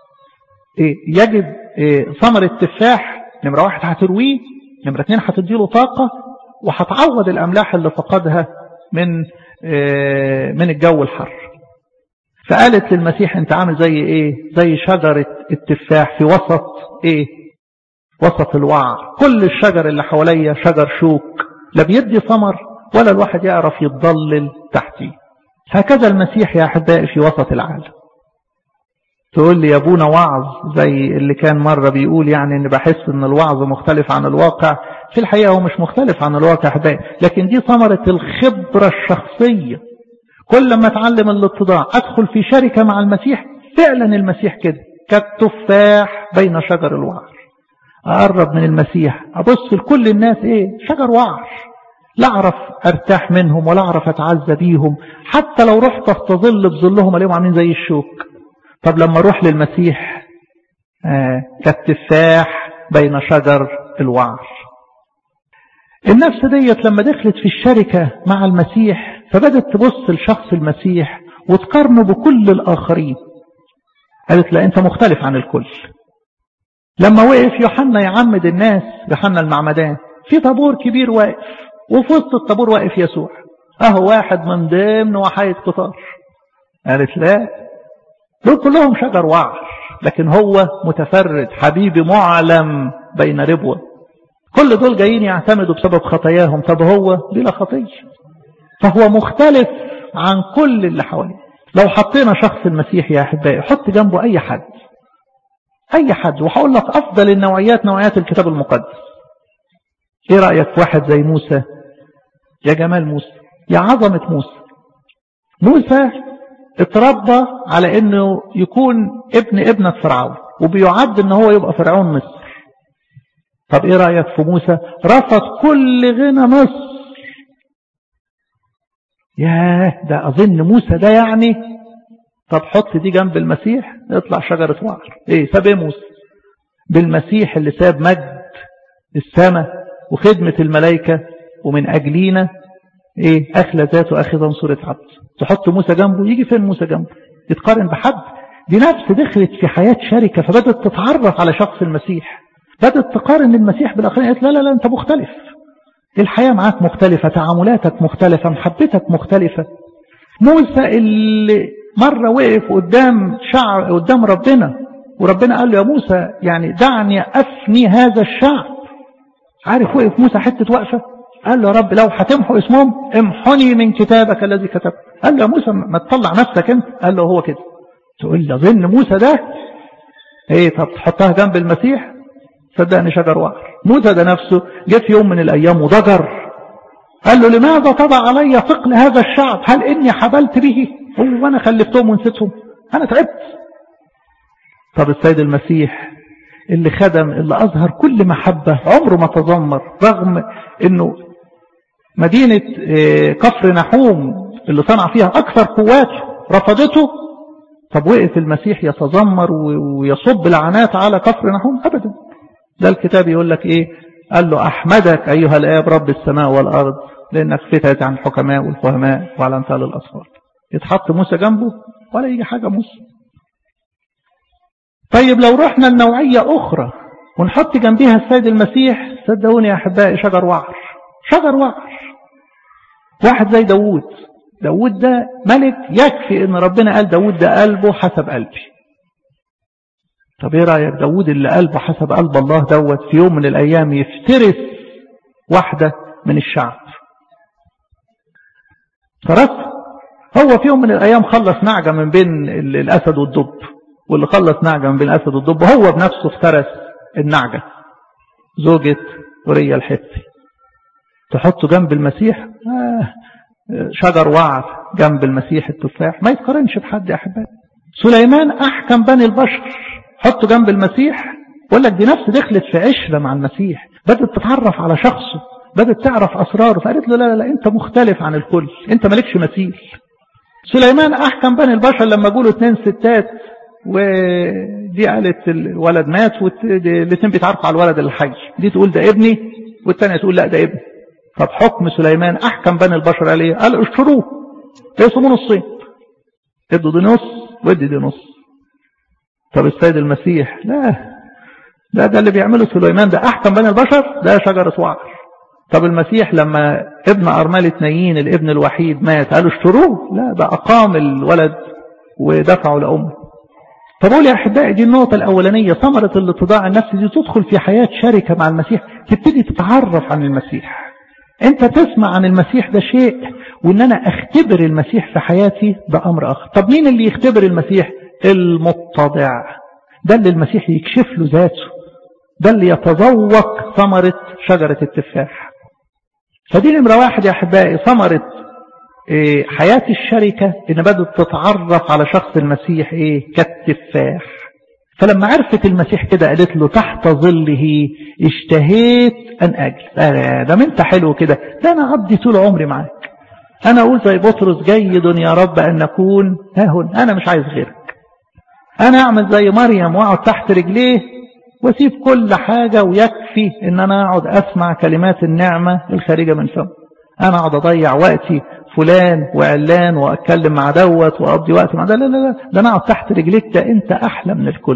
يجد ثمرة تفاح نمرة واحد هترويه نمرة اتنين هتديله طاقة وهتعوض الأملاح اللي فقدها من من الجو الحر فقالت للمسيح انت عامل زي ايه زي شجرة التفاح في وسط ايه وسط الوعر كل الشجر اللي حواليا شجر شوك لا بيدي ثمر ولا الواحد يعرف يتضلل تحتيه هكذا المسيح يا أحبائي في وسط العالم تقول لي يا ابونا وعظ زي اللي كان مرة بيقول يعني ان بحس ان الوعظ مختلف عن الواقع في الحقيقة هو مش مختلف عن الواقع أحبائي لكن دي ثمرة الخبرة الشخصية كل ما اتعلم الاتضاع ادخل في شركة مع المسيح فعلا المسيح كده كالتفاح بين شجر الوعر اقرب من المسيح ابص لكل الناس ايه شجر وعر لا اعرف ارتاح منهم ولا اعرف اتعزى بيهم حتى لو رحت استظل بظلهم الاقيهم عاملين زي الشوك طب لما اروح للمسيح آه كالتفاح بين شجر الوعر النفس ديت لما دخلت في الشركة مع المسيح فبدت تبص لشخص المسيح وتقارنه بكل الآخرين قالت لا أنت مختلف عن الكل لما وقف يوحنا يعمد الناس يوحنا المعمدان في طابور كبير واقف وفي وسط الطابور واقف يسوع اهو واحد من ضمن وحاية قطار قالت لا دول كلهم شجر وعر لكن هو متفرد حبيبي معلم بين ربوة كل دول جايين يعتمدوا بسبب خطاياهم طب هو بلا خطية فهو مختلف عن كل اللي حواليه لو حطينا شخص المسيح يا أحبائي حط جنبه أي حد أي حد وهقول لك أفضل النوعيات نوعيات الكتاب المقدس إيه رأيك في واحد زي موسى يا جمال موسى يا عظمة موسى موسى اتربى على انه يكون ابن ابنة فرعون وبيعد ان هو يبقى فرعون مصر طب ايه رأيك في موسى رفض كل غنى مصر ياه ده اظن موسى ده يعني طب حط دي جنب المسيح يطلع شجرة وعر ايه ساب ايه موسى بالمسيح اللي ساب مجد السماء وخدمة الملائكة ومن أجلينا إيه أخلى ذاته أخذا صورة عبد تحط موسى جنبه يجي فين موسى جنبه يتقارن بحد دي نفس دخلت في حياة شركة فبدت تتعرف على شخص المسيح بدت تقارن المسيح بالآخرين قالت لا لا لا أنت مختلف الحياة معاك مختلفة تعاملاتك مختلفة محبتك مختلفة موسى اللي مرة وقف قدام شعر قدام ربنا وربنا قال له يا موسى يعني دعني أفني هذا الشعب عارف وقف موسى حتة وقفة قال له يا رب لو هتمحو اسمهم امحني من كتابك الذي كتبت قال له يا موسى ما تطلع نفسك انت قال له هو كده تقول لي ظن موسى ده ايه طب تحطها جنب المسيح صدقني شجر وعر موسى ده نفسه جه في يوم من الايام وضجر قال له لماذا تضع علي ثقل هذا الشعب هل اني حبلت به هو انا خلفتهم ونسيتهم انا تعبت طب السيد المسيح اللي خدم اللي أظهر كل محبة عمره ما تذمر رغم أنه مدينة كفر نحوم اللي صنع فيها أكثر قواته رفضته طب وقف المسيح يتذمر ويصب لعنات على كفر نحوم أبدا ده الكتاب يقول لك إيه قال له أحمدك أيها الآب رب السماء والأرض لأنك فتت عن الحكماء والفهماء وعلى أمثال الأصفار يتحط موسى جنبه ولا يجي حاجة موسى طيب لو رحنا لنوعية أخرى ونحط جنبها السيد المسيح صدقوني يا أحبائي شجر وعر شجر وعر واحد زي داوود داوود ده ملك يكفي ان ربنا قال داوود ده قلبه حسب قلبي طب ايه رأيك داوود اللي قلبه حسب قلب الله دوت في يوم من الايام يفترس واحدة من الشعب فرس هو في يوم من الايام خلص نعجة من بين الاسد والدب واللي خلص نعجة من بين الأسد والدب هو بنفسه افترس النعجة زوجة وريا الحثي تحطه جنب المسيح آه شجر وعر جنب المسيح التفاح ما يتقارنش بحد يا أحبائي سليمان أحكم بني البشر حطه جنب المسيح ولا دي نفس دخلت في عشرة مع المسيح بدأت تتعرف على شخصه بدأت تعرف أسراره فقالت له لا لا لا أنت مختلف عن الكل أنت مالكش مثيل سليمان أحكم بني البشر لما قولوا اتنين ستات ودي قالت الولد مات والاثنين بيتعرفوا على الولد الحي دي تقول ده ابني والثانيه تقول لا ده ابني طب حكم سليمان احكم بني البشر قال ايه قال اشتروه اقسموا نصين ادوا دي نص وادي دي نص طب السيد المسيح لا ده ده اللي بيعمله سليمان ده احكم بني البشر ده شجره وعر طب المسيح لما ابن أرملة نايين الابن الوحيد مات قالوا اشتروه لا ده أقام الولد ودفعوا لأمه فبقول يا أحبائي دي النقطة الأولانية ثمرة الاتضاع النفسي دي تدخل في حياة شركة مع المسيح تبتدي تتعرف عن المسيح انت تسمع عن المسيح ده شيء وان انا اختبر المسيح في حياتي ده امر اخر طب مين اللي يختبر المسيح المتضع ده اللي المسيح يكشف له ذاته ده اللي يتذوق ثمرة شجرة التفاح فدي نمرة واحد يا أحبائي ثمرة إيه حياة الشركة إن بدأت تتعرف على شخص المسيح إيه كالتفاح فلما عرفت المسيح كده قالت له تحت ظله اشتهيت أن أجلس آه ده انت حلو كده ده أنا عبدي طول عمري معاك أنا أقول زي بطرس جيد يا رب أن نكون ها هنا أنا مش عايز غيرك أنا أعمل زي مريم وأقعد تحت رجليه واسيب كل حاجة ويكفي ان انا اقعد اسمع كلمات النعمة الخارجة من فم انا اقعد اضيع وقتي فلان وعلان واتكلم مع دوت واقضي وقت مع ده لا لا لا ده انا اقعد تحت رجليك ده انت احلى من الكل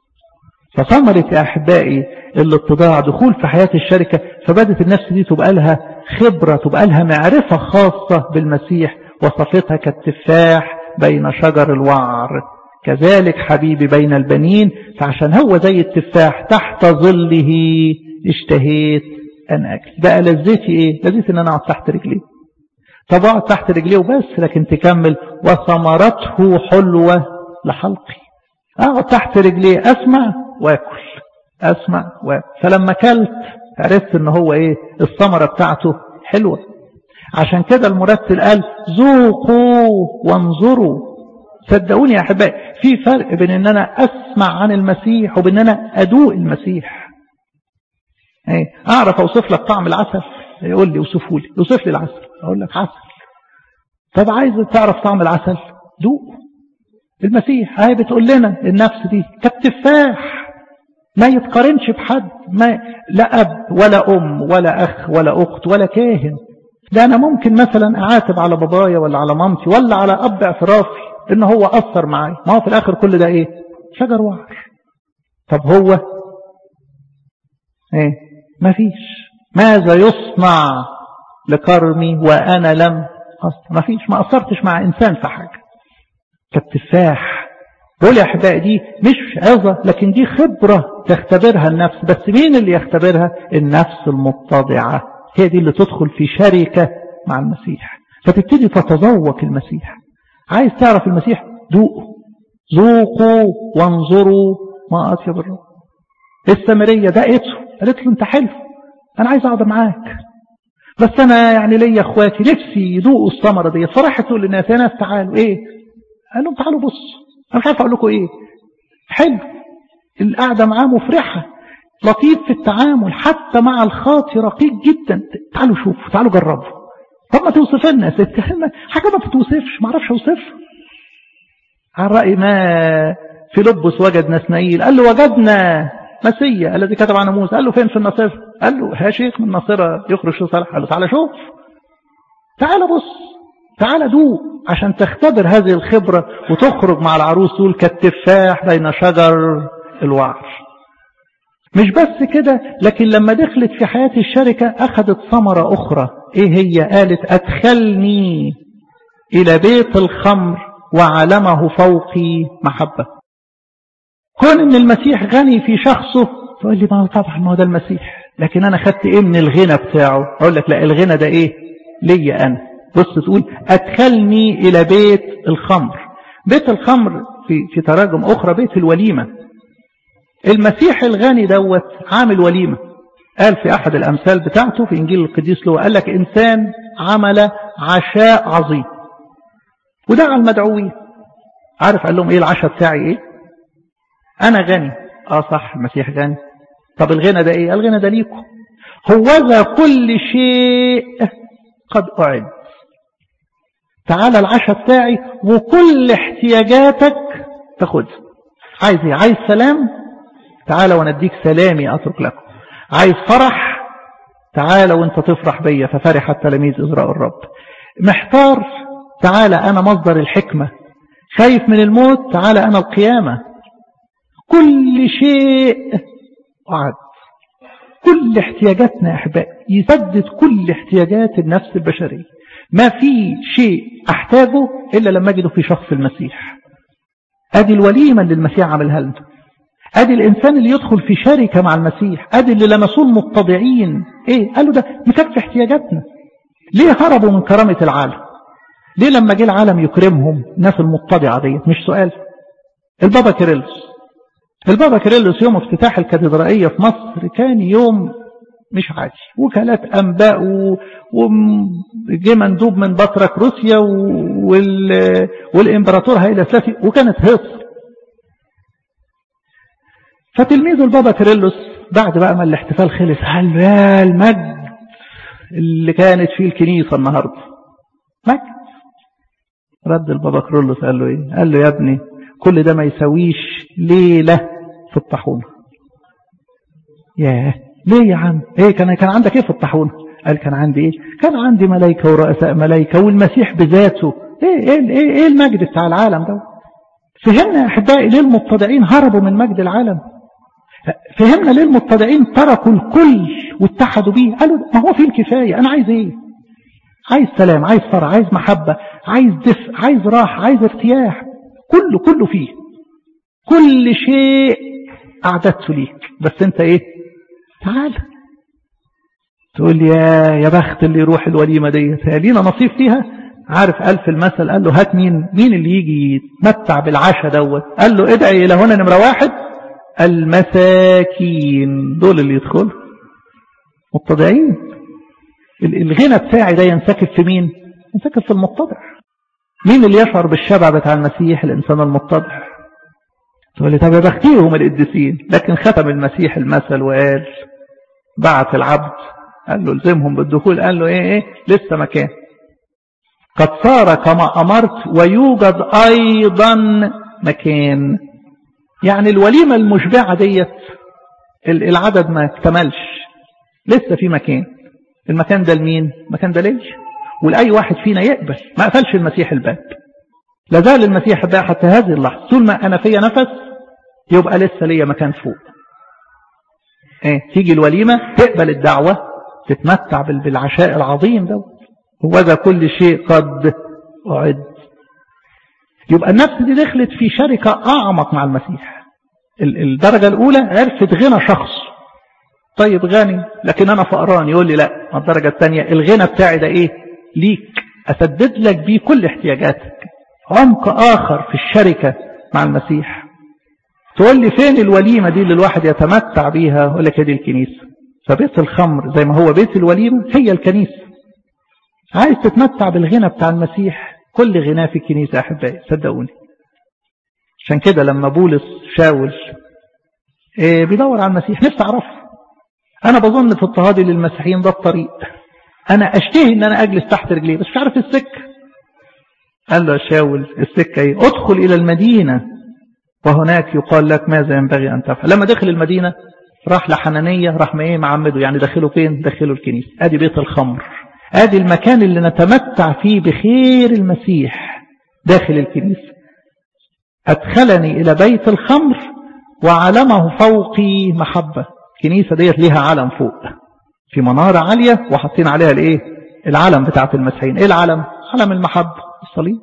فثمرة يا احبائي الاتضاع دخول في حياة الشركة فبدت النفس دي تبقى لها خبرة تبقى لها معرفة خاصة بالمسيح وصفتها كالتفاح بين شجر الوعر كذلك حبيبي بين البنين فعشان هو زي التفاح تحت ظله اشتهيت أن أكل بقى لذتي إيه لذتي إن أنا أقعد تحت رجليه طب أقعد تحت رجليه وبس لكن تكمل وثمرته حلوة لحلقي أقعد تحت رجليه أسمع وأكل أسمع وأكل فلما كلت عرفت إن هو إيه الثمرة بتاعته حلوة عشان كده المرتل قال ذوقوا وانظروا صدقوني يا أحبائي في فرق بين ان انا اسمع عن المسيح وبين ان انا ادوق المسيح ايه اعرف اوصف لك طعم العسل يقول لي اوصفه لي اوصف لي العسل اقول لك عسل طب عايز تعرف طعم العسل دوق المسيح هاي بتقول لنا النفس دي كالتفاح ما يتقارنش بحد ما لا اب ولا ام ولا اخ ولا اخت ولا كاهن ده انا ممكن مثلا اعاتب على بابايا ولا على مامتي ولا على اب اعترافي ان هو اثر معايا ما هو في الاخر كل ده ايه شجر وعر طب هو ايه ما فيش ماذا يصنع لكرمي وانا لم اصنع ما فيش ما اثرتش مع انسان في حاجة كالتفاح بقول يا احبائي دي مش عظة لكن دي خبرة تختبرها النفس بس مين اللي يختبرها النفس المتضعة هي دي اللي تدخل في شركة مع المسيح فتبتدي تتذوق المسيح عايز تعرف المسيح ذوقوا ذوقوا وانظروا ما أطيب الرب السامرية دقته قالت له انت حلو انا عايز اقعد معاك بس انا يعني ليا اخواتي نفسي يذوقوا الثمرة دي فراحت تقول للناس يا ناس تعالوا ايه قال لهم تعالوا بصوا انا مش عارف اقول لكم ايه حلو القعدة معاه مفرحة لطيف في التعامل حتى مع الخاطي رقيق جدا تعالوا شوفوا تعالوا جربوا طب ما توصف لنا يا ست حاجة ما بتوصفش ما اعرفش اوصفها عن رأي ما في لبس وجد نسنائيل قال له وجدنا مسيا الذي كتب عن موسى قال له فين في الناصرة قال له ها شيخ من الناصرة يخرج شو صالح قال له تعالى شوف تعالى بص تعالى دوق عشان تختبر هذه الخبرة وتخرج مع العروس تقول كالتفاح بين شجر الوعر مش بس كده لكن لما دخلت في حياة الشركة أخذت ثمرة أخرى إيه هي قالت أدخلني إلى بيت الخمر وعلمه فوقي محبة كون ان المسيح غني في شخصه تقول لي ما هو طبعا ما هو ده المسيح لكن انا خدت ايه من الغنى بتاعه اقول لك لا الغنى ده ايه ليا انا بص تقول ادخلني الى بيت الخمر بيت الخمر في, في تراجم اخرى بيت الوليمة المسيح الغني دوت عامل وليمة قال في احد الامثال بتاعته في انجيل القديس له قال لك انسان عمل عشاء عظيم ودعا المدعوين عارف قال لهم ايه العشاء بتاعي ايه انا غني اه صح المسيح غني طب الغنى ده ايه الغنى ده ليكم هوذا كل شيء قد اعد تعالى العشاء بتاعي وكل احتياجاتك تاخدها عايز ايه عايز سلام تعالى ونديك سلامي اترك لكم عايز فرح تعالى وانت تفرح بيا ففرح التلاميذ إزراء الرب محتار تعالى أنا مصدر الحكمة خايف من الموت تعالى أنا القيامة كل شيء وعد كل احتياجاتنا يا أحبائي يسدد كل احتياجات النفس البشرية ما في شيء احتاجه الا لما اجده في شخص المسيح ادي الوليمة اللي المسيح عملها لنا ادي الانسان اللي يدخل في شركة مع المسيح ادي اللي لمسوه المتضعين ايه قالوا ده مكفي احتياجاتنا ليه هربوا من كرامة العالم ليه لما جه العالم يكرمهم الناس المتضعة ديت مش سؤال البابا كيرلس البابا كيرلس يوم افتتاح الكاتدرائية في مصر كان يوم مش عادي وكالات أنباء وجه مندوب من بطرك روسيا وال... والإمبراطور هايلا سلاسي وكانت هيصر فتلميذه البابا كيرلس بعد بقى ما الاحتفال خلص قال له يا المجد اللي كانت فيه الكنيسة النهاردة مجد رد البابا كيرلس قال له ايه قال له يا ابني كل ده ما يساويش ليلة في الطاحونه ياه ليه يا عم ايه كان كان عندك ايه في الطاحونه قال كان عندي ايه كان عندي ملائكة ورؤساء ملائكة والمسيح بذاته ايه ايه ايه, إيه المجد بتاع العالم ده فهمنا يا احبائي ليه المبتدعين هربوا من مجد العالم فهمنا ليه المبتدعين تركوا الكل واتحدوا بيه قالوا ما هو فيه الكفاية انا عايز ايه عايز سلام عايز فرح عايز محبة عايز دفء عايز راحة عايز ارتياح كله كله فيه كل شيء أعددته ليك بس انت ايه تعال تقول لي يا يا بخت اللي يروح الوليمة ديت لينا نصيب فيها عارف قال في المثل قال له هات مين مين اللي يجي يتمتع بالعشاء دوت قال له ادعي الى هنا نمرة واحد المساكين دول اللي يدخلوا متضعين الغنى بتاعي ده ينسكب في مين ينسكب في المتضع مين اللي يشعر بالشبع بتاع المسيح الإنسان المتضع تقول لي طب يا بختيهم القديسين لكن ختم المسيح المثل وقال بعت العبد قال له الزمهم بالدخول قال له ايه ايه لسه مكان قد صار كما أمرت ويوجد أيضا مكان يعني الوليمة المشبعة ديت العدد ما اكتملش لسه في مكان المكان ده لمين المكان ده ليش ولأي واحد فينا يقبل ما قفلش المسيح الباب لازال المسيح بقى حتى هذه اللحظة طول ما أنا فيا نفس يبقى لسه ليا مكان فوق ايه تيجي الوليمة تقبل الدعوة تتمتع بالعشاء العظيم ده وذا كل شيء قد أعد يبقى النفس دي دخلت في شركة أعمق مع المسيح الدرجة الأولى عرفت غنى شخص طيب غني لكن أنا فقران يقول لي لا الدرجة الثانية الغنى بتاعي ده إيه ليك أسدد لك بيه كل احتياجاتك عمق آخر في الشركة مع المسيح تقول لي فين الوليمة دي اللي الواحد يتمتع بيها أقول لك دي الكنيسة فبيت الخمر زي ما هو بيت الوليمة هي الكنيسة عايز تتمتع بالغنى بتاع المسيح كل غناه في الكنيسة يا أحبائي صدقوني عشان كده لما بولس شاول إيه بيدور على المسيح نفسي أعرفه أنا بظن في اضطهادي للمسيحيين ده الطريق أنا أشتهي إن أنا أجلس تحت رجليه بس مش عارف السكة قال له يا شاول السكة إيه ادخل إلى المدينة وهناك يقال لك ماذا ينبغي أن تفعل لما دخل المدينة راح لحنانية راح ما إيه معمده يعني دخله فين دخله الكنيسة أدي بيت الخمر ادي المكان اللي نتمتع فيه بخير المسيح داخل الكنيسة أدخلني إلى بيت الخمر وعلمه فوقي محبة الكنيسة ديت ليها علم فوق في منارة عالية وحاطين عليها الايه العلم بتاعت المسيحيين ايه العلم علم المحبة الصليب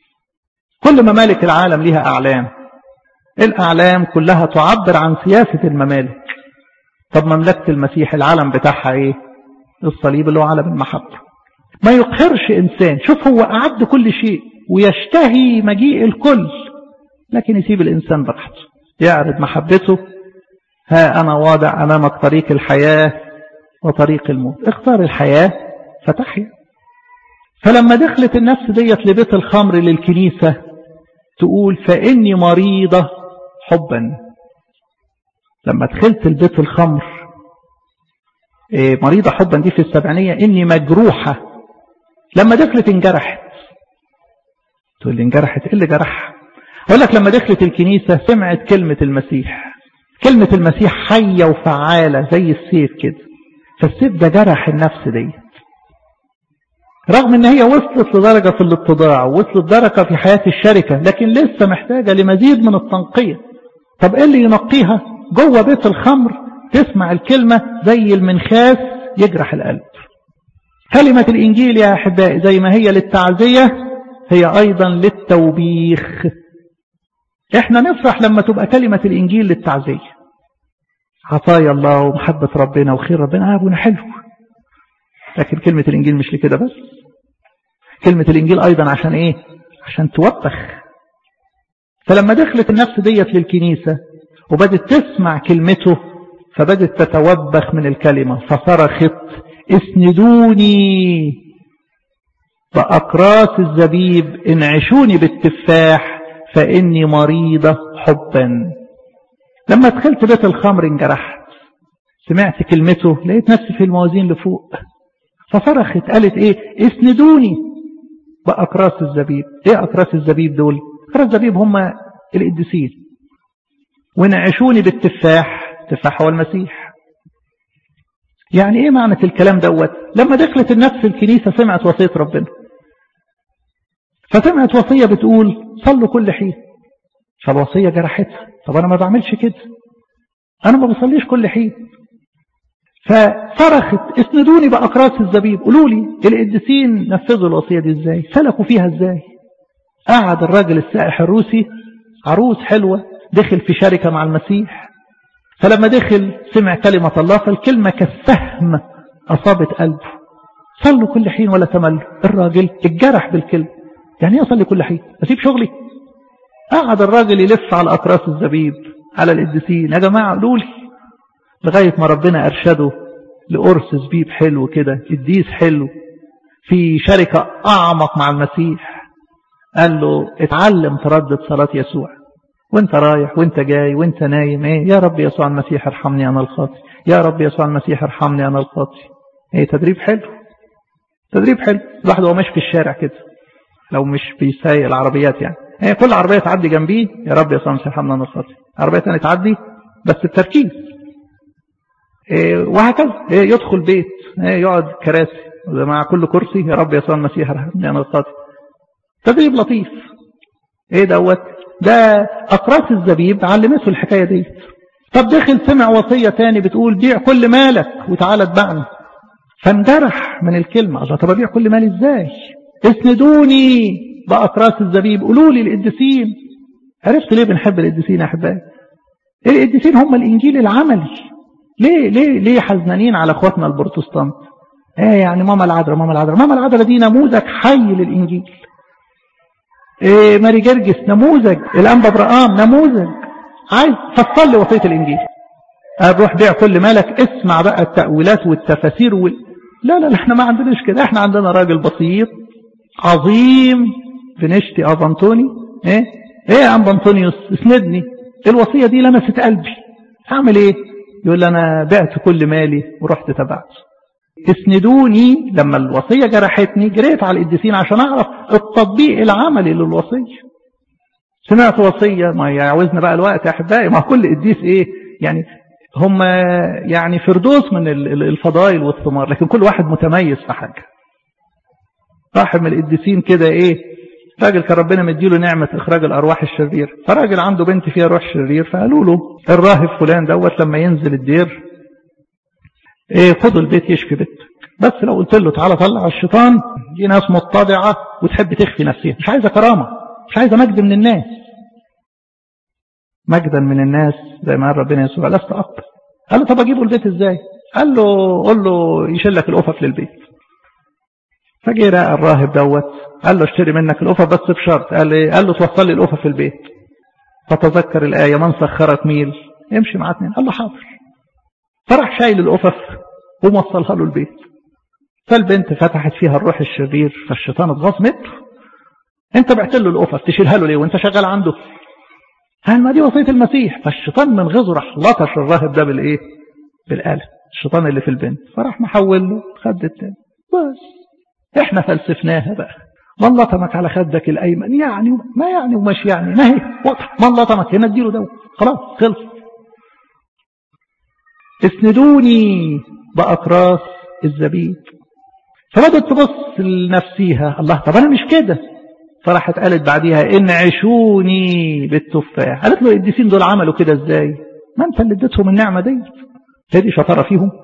كل ممالك العالم ليها أعلام الأعلام كلها تعبر عن سياسة الممالك طب مملكة المسيح العلم بتاعها ايه الصليب اللي هو علم المحبة ما يقهرش إنسان شوف هو أعد كل شيء ويشتهي مجيء الكل لكن يسيب الإنسان براحته يعرض محبته ها أنا واضع أمامك طريق الحياة وطريق الموت اختار الحياة فتحيا فلما دخلت النفس ديت لبيت الخمر للكنيسة تقول فإني مريضة حبا لما دخلت البيت الخمر مريضة حبا دي في السبعينية إني مجروحة لما دخلت انجرحت تقول لي انجرحت إيه اللي جرحها أقول لك لما دخلت الكنيسة سمعت كلمة المسيح كلمة المسيح حية وفعالة زي السيف كده فالسيف ده جرح النفس دي رغم ان هي وصلت لدرجة في الاتضاع ووصلت درجة في حياة الشركة لكن لسه محتاجة لمزيد من التنقية طب ايه اللي ينقيها جوه بيت الخمر تسمع الكلمة زي المنخاس يجرح القلب كلمة الإنجيل يا أحبائي زي ما هي للتعزية هي أيضا للتوبيخ احنا نفرح لما تبقى كلمة الإنجيل للتعزية عطايا الله ومحبة ربنا وخير ربنا أبونا حلو لكن كلمة الإنجيل مش لكده بس كلمة الإنجيل أيضا عشان إيه عشان توبخ فلما دخلت النفس ديت للكنيسة وبدت تسمع كلمته فبدت تتوبخ من الكلمة فصرخت اسندوني بأقراص الزبيب انعشوني بالتفاح فإني مريضة حبا لما دخلت بيت الخمر انجرحت سمعت كلمته لقيت نفسي في الموازين لفوق فصرخت قالت ايه اسندوني بأقراص الزبيب ايه أقراص الزبيب دول أقراص الزبيب هم القديسين ونعشوني بالتفاح تفاح هو المسيح يعني ايه معنى الكلام دوت لما دخلت النفس الكنيسة سمعت وصية ربنا فسمعت وصية بتقول صلوا كل حين فالوصية جرحتها طب انا ما بعملش كده انا ما بصليش كل حين فصرخت اسندوني بأقراص الزبيب قولوا لي القديسين نفذوا الوصية دي ازاي سلكوا فيها ازاي قعد الراجل السائح الروسي عروس حلوة دخل في شركة مع المسيح فلما دخل سمع كلمة الله فالكلمة كالسهم أصابت قلبه صلوا كل حين ولا تملوا الراجل اتجرح بالكلمة يعني ايه اصلي كل حين اسيب شغلي قعد الراجل يلف على أقراص الزبيب على القديسين يا جماعة قولوا لي لغاية ما ربنا أرشده لقرص زبيب حلو كده قديس حلو في شركة أعمق مع المسيح قال له اتعلم تردد صلاة يسوع وانت رايح وانت جاي وانت نايم ايه يا رب يسوع المسيح ارحمني انا الخاطي يا رب يسوع المسيح ارحمني انا الخاطي ايه تدريب حلو تدريب حلو الواحد هو ماشي في الشارع كده لو مش بيسايق العربيات يعني هي كل عربية تعدي جنبيه يا رب يسوع المسيح ارحمني انا الخاطي عربية ثانيه تعدي بس بتركيز إيه وهكذا إيه يدخل بيت إيه يقعد كراسي مع كل كرسي يا رب يسوع المسيح ارحمني انا الخاطي تدريب لطيف ايه دوت ده اقراص الزبيب علمته الحكايه دي طب دخل سمع وصيه تاني بتقول بيع كل مالك وتعالى اتبعني فانجرح من الكلمه الله طب ابيع كل مالي ازاي اسندوني باقراص الزبيب قولوا لي القديسين عرفت ليه بنحب القديسين يا احبائي القديسين هم الانجيل العملي ليه ليه ليه حزنانين على اخواتنا البروتستانت ايه يعني ماما العذراء ماما العذراء ماما العذراء دي نموذج حي للانجيل إيه ماري جرجس نموذج الانبا برقام نموذج عايز فصل لي وصيه الانجيل اروح بيع كل مالك اسمع بقى التاويلات والتفاسير وال... لا لا لا احنا ما عندناش كده احنا عندنا راجل بسيط عظيم بنشتي اب انطوني ايه ايه يا اب انطونيوس اسندني الوصيه دي لمست قلبي هعمل ايه يقول لي انا بعت كل مالي ورحت تبعته اسندوني لما الوصية جرحتني جريت على القديسين عشان اعرف التطبيق العملي للوصية سمعت وصية ما يعوزنا بقى الوقت يا احبائي ما كل قديس ايه يعني هم يعني فردوس من الفضائل والثمار لكن كل واحد متميز في حاجة واحد من القديسين كده ايه راجل كان ربنا مديله نعمة اخراج الارواح الشرير فراجل عنده بنت فيها روح شرير فقالوا له الراهب فلان دوت لما ينزل الدير ايه خدوا البيت يشفي بيتك بس لو قلت له تعالى طلع الشيطان دي ناس متضعة وتحب تخفي نفسها مش عايزة كرامة مش عايزة مجد من الناس مجدا من الناس زي ما قال ربنا يسوع لست أكتر قال له طب أجيبه البيت إزاي قال له قول له يشيل لك القفف للبيت فجي رأى الراهب دوت قال له اشتري منك القفف بس بشرط قال ايه قال له توصل لي القفف في البيت فتذكر الآية من سخرك ميل امشي مع اتنين قال له حاضر فراح شايل القفف وموصلها له البيت فالبنت فتحت فيها الروح الشرير فالشيطان اتغاظ متر انت بعت له القفف تشيلها له ليه وانت شغال عنده قال ما دي وصيه المسيح فالشيطان من غيظه راح لطش الراهب ده بالايه بالآلة الشيطان اللي في البنت فراح محول له خد التاني بس احنا فلسفناها بقى من لطمك على خدك الايمن يعني ما يعني ومش يعني ما هي واضح من لطمك هنا اديله ده خلاص خلص اسندوني بأقراص الزبيب فبدت تبص لنفسيها الله طب أنا مش كده فراحت قالت بعديها انعشوني بالتفاح قالت له القديسين دول عملوا كده ازاي ما انت اللي اديتهم النعمة دي هذه شطارة فيهم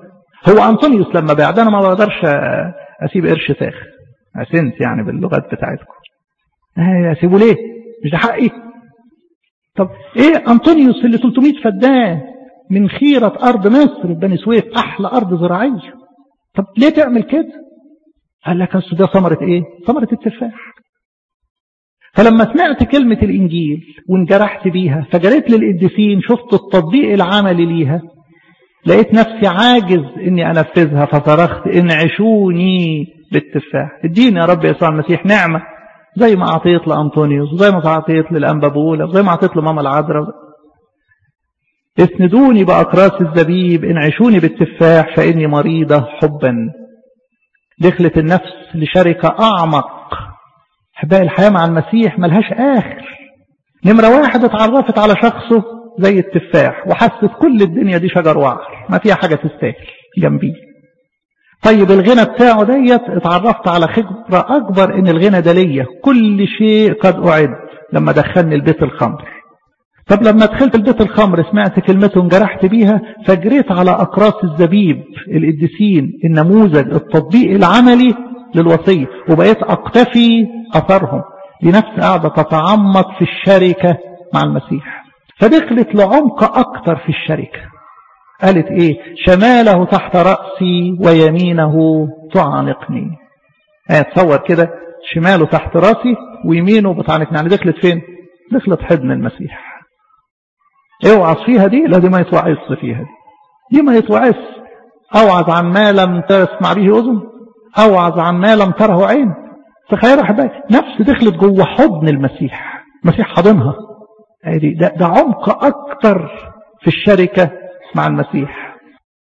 هو أنطونيوس لما باع ده أنا ما بقدرش أسيب قرش ساخ أسنت يعني باللغات بتاعتكم أسيبه ليه مش ده حقي طب إيه أنطونيوس اللي 300 فدان من خيرة أرض مصر بني سويف أحلى أرض زراعية طب ليه تعمل كده قال لك أصل ده ثمرة إيه ثمرة التفاح فلما سمعت كلمة الإنجيل وانجرحت بيها فجريت للقديسين شفت التطبيق العملي ليها لقيت نفسي عاجز اني انفذها فصرخت انعشوني بالتفاح اديني يا رب يسوع المسيح نعمة زي ما اعطيت لانطونيوس زي ما اعطيت للانبابولا زي ما اعطيت لماما العذراء اسندوني باقراص الزبيب انعشوني بالتفاح فاني مريضة حبا دخلت النفس لشركة اعمق احبائي الحياة مع المسيح ملهاش اخر نمرة واحد اتعرفت على شخصه زي التفاح وحست كل الدنيا دي شجر وعر ما فيها حاجة تستاهل جنبي طيب الغنى بتاعه ديت اتعرفت على خبرة أكبر إن الغنى ده ليا كل شيء قد أعد لما دخلني البيت الخمر طب لما دخلت البيت الخمر سمعت كلمته انجرحت بيها فجريت على أقراص الزبيب القديسين النموذج التطبيق العملي للوصية وبقيت أقتفي أثرهم لنفس قاعدة تتعمق في الشركة مع المسيح فدخلت لعمق أكتر في الشركة قالت إيه شماله تحت رأسي ويمينه تعانقني آه تصور كده شماله تحت رأسي ويمينه بتعانقني يعني دخلت فين دخلت حضن المسيح اوعظ فيها دي لا دي ما يتوعظ فيها دي دي ما يتوعظ اوعظ عن ما لم تسمع به اذن اوعظ عن ما لم تره عين تخيل احبائي نفس دخلت جوه حضن المسيح المسيح حضنها ده, ده عمق أكتر في الشركة مع المسيح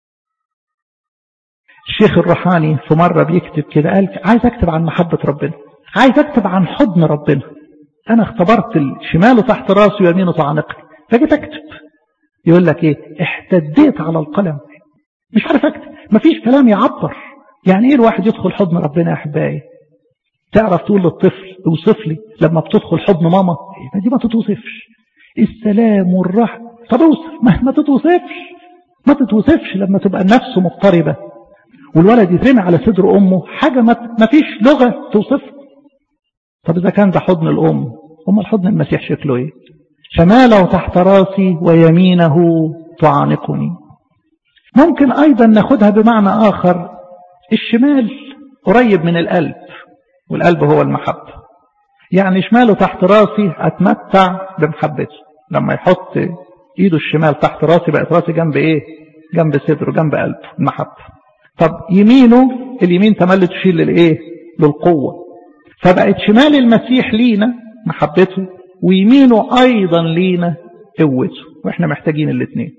الشيخ الروحاني في مرة بيكتب كده قال عايز أكتب عن محبة ربنا عايز أكتب عن حضن ربنا أنا اختبرت شماله تحت راسي ويمينه تعانقني فجيت أكتب يقول لك إيه احتديت على القلم مش عارف أكتب مفيش كلام يعبر يعني إيه الواحد يدخل حضن ربنا يا أحبائي تعرف تقول للطفل اوصف لي لما بتدخل حضن ماما دي ما تتوصفش السلام والرحمة طب اوصف ما, ما تتوصفش ما تتوصفش لما تبقى النفس مضطربة والولد يترمي على صدر أمه حاجة ما, ما فيش لغة توصفها طب إذا كان ده حضن الأم أم الحضن المسيح شكله إيه شماله تحت راسي ويمينه تعانقني ممكن أيضا ناخدها بمعنى آخر الشمال قريب من القلب والقلب هو المحبة يعني شماله تحت راسي أتمتع بمحبته لما يحط إيده الشمال تحت راسي بقت راسي جنب إيه جنب صدره جنب قلبه المحبة طب يمينه اليمين تملي تشيل للإيه للقوة فبقت شمال المسيح لينا محبته ويمينه أيضا لينا قوته وإحنا محتاجين الاثنين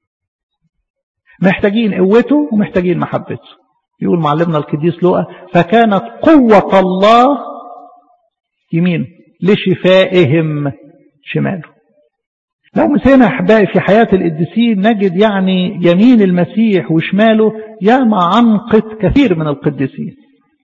محتاجين قوته ومحتاجين محبته يقول معلمنا القديس لوقا فكانت قوة الله يمين لشفائهم شماله لو مسينا أحبائي في حياة القديسين نجد يعني يمين المسيح وشماله ياما عنقت كثير من القديسين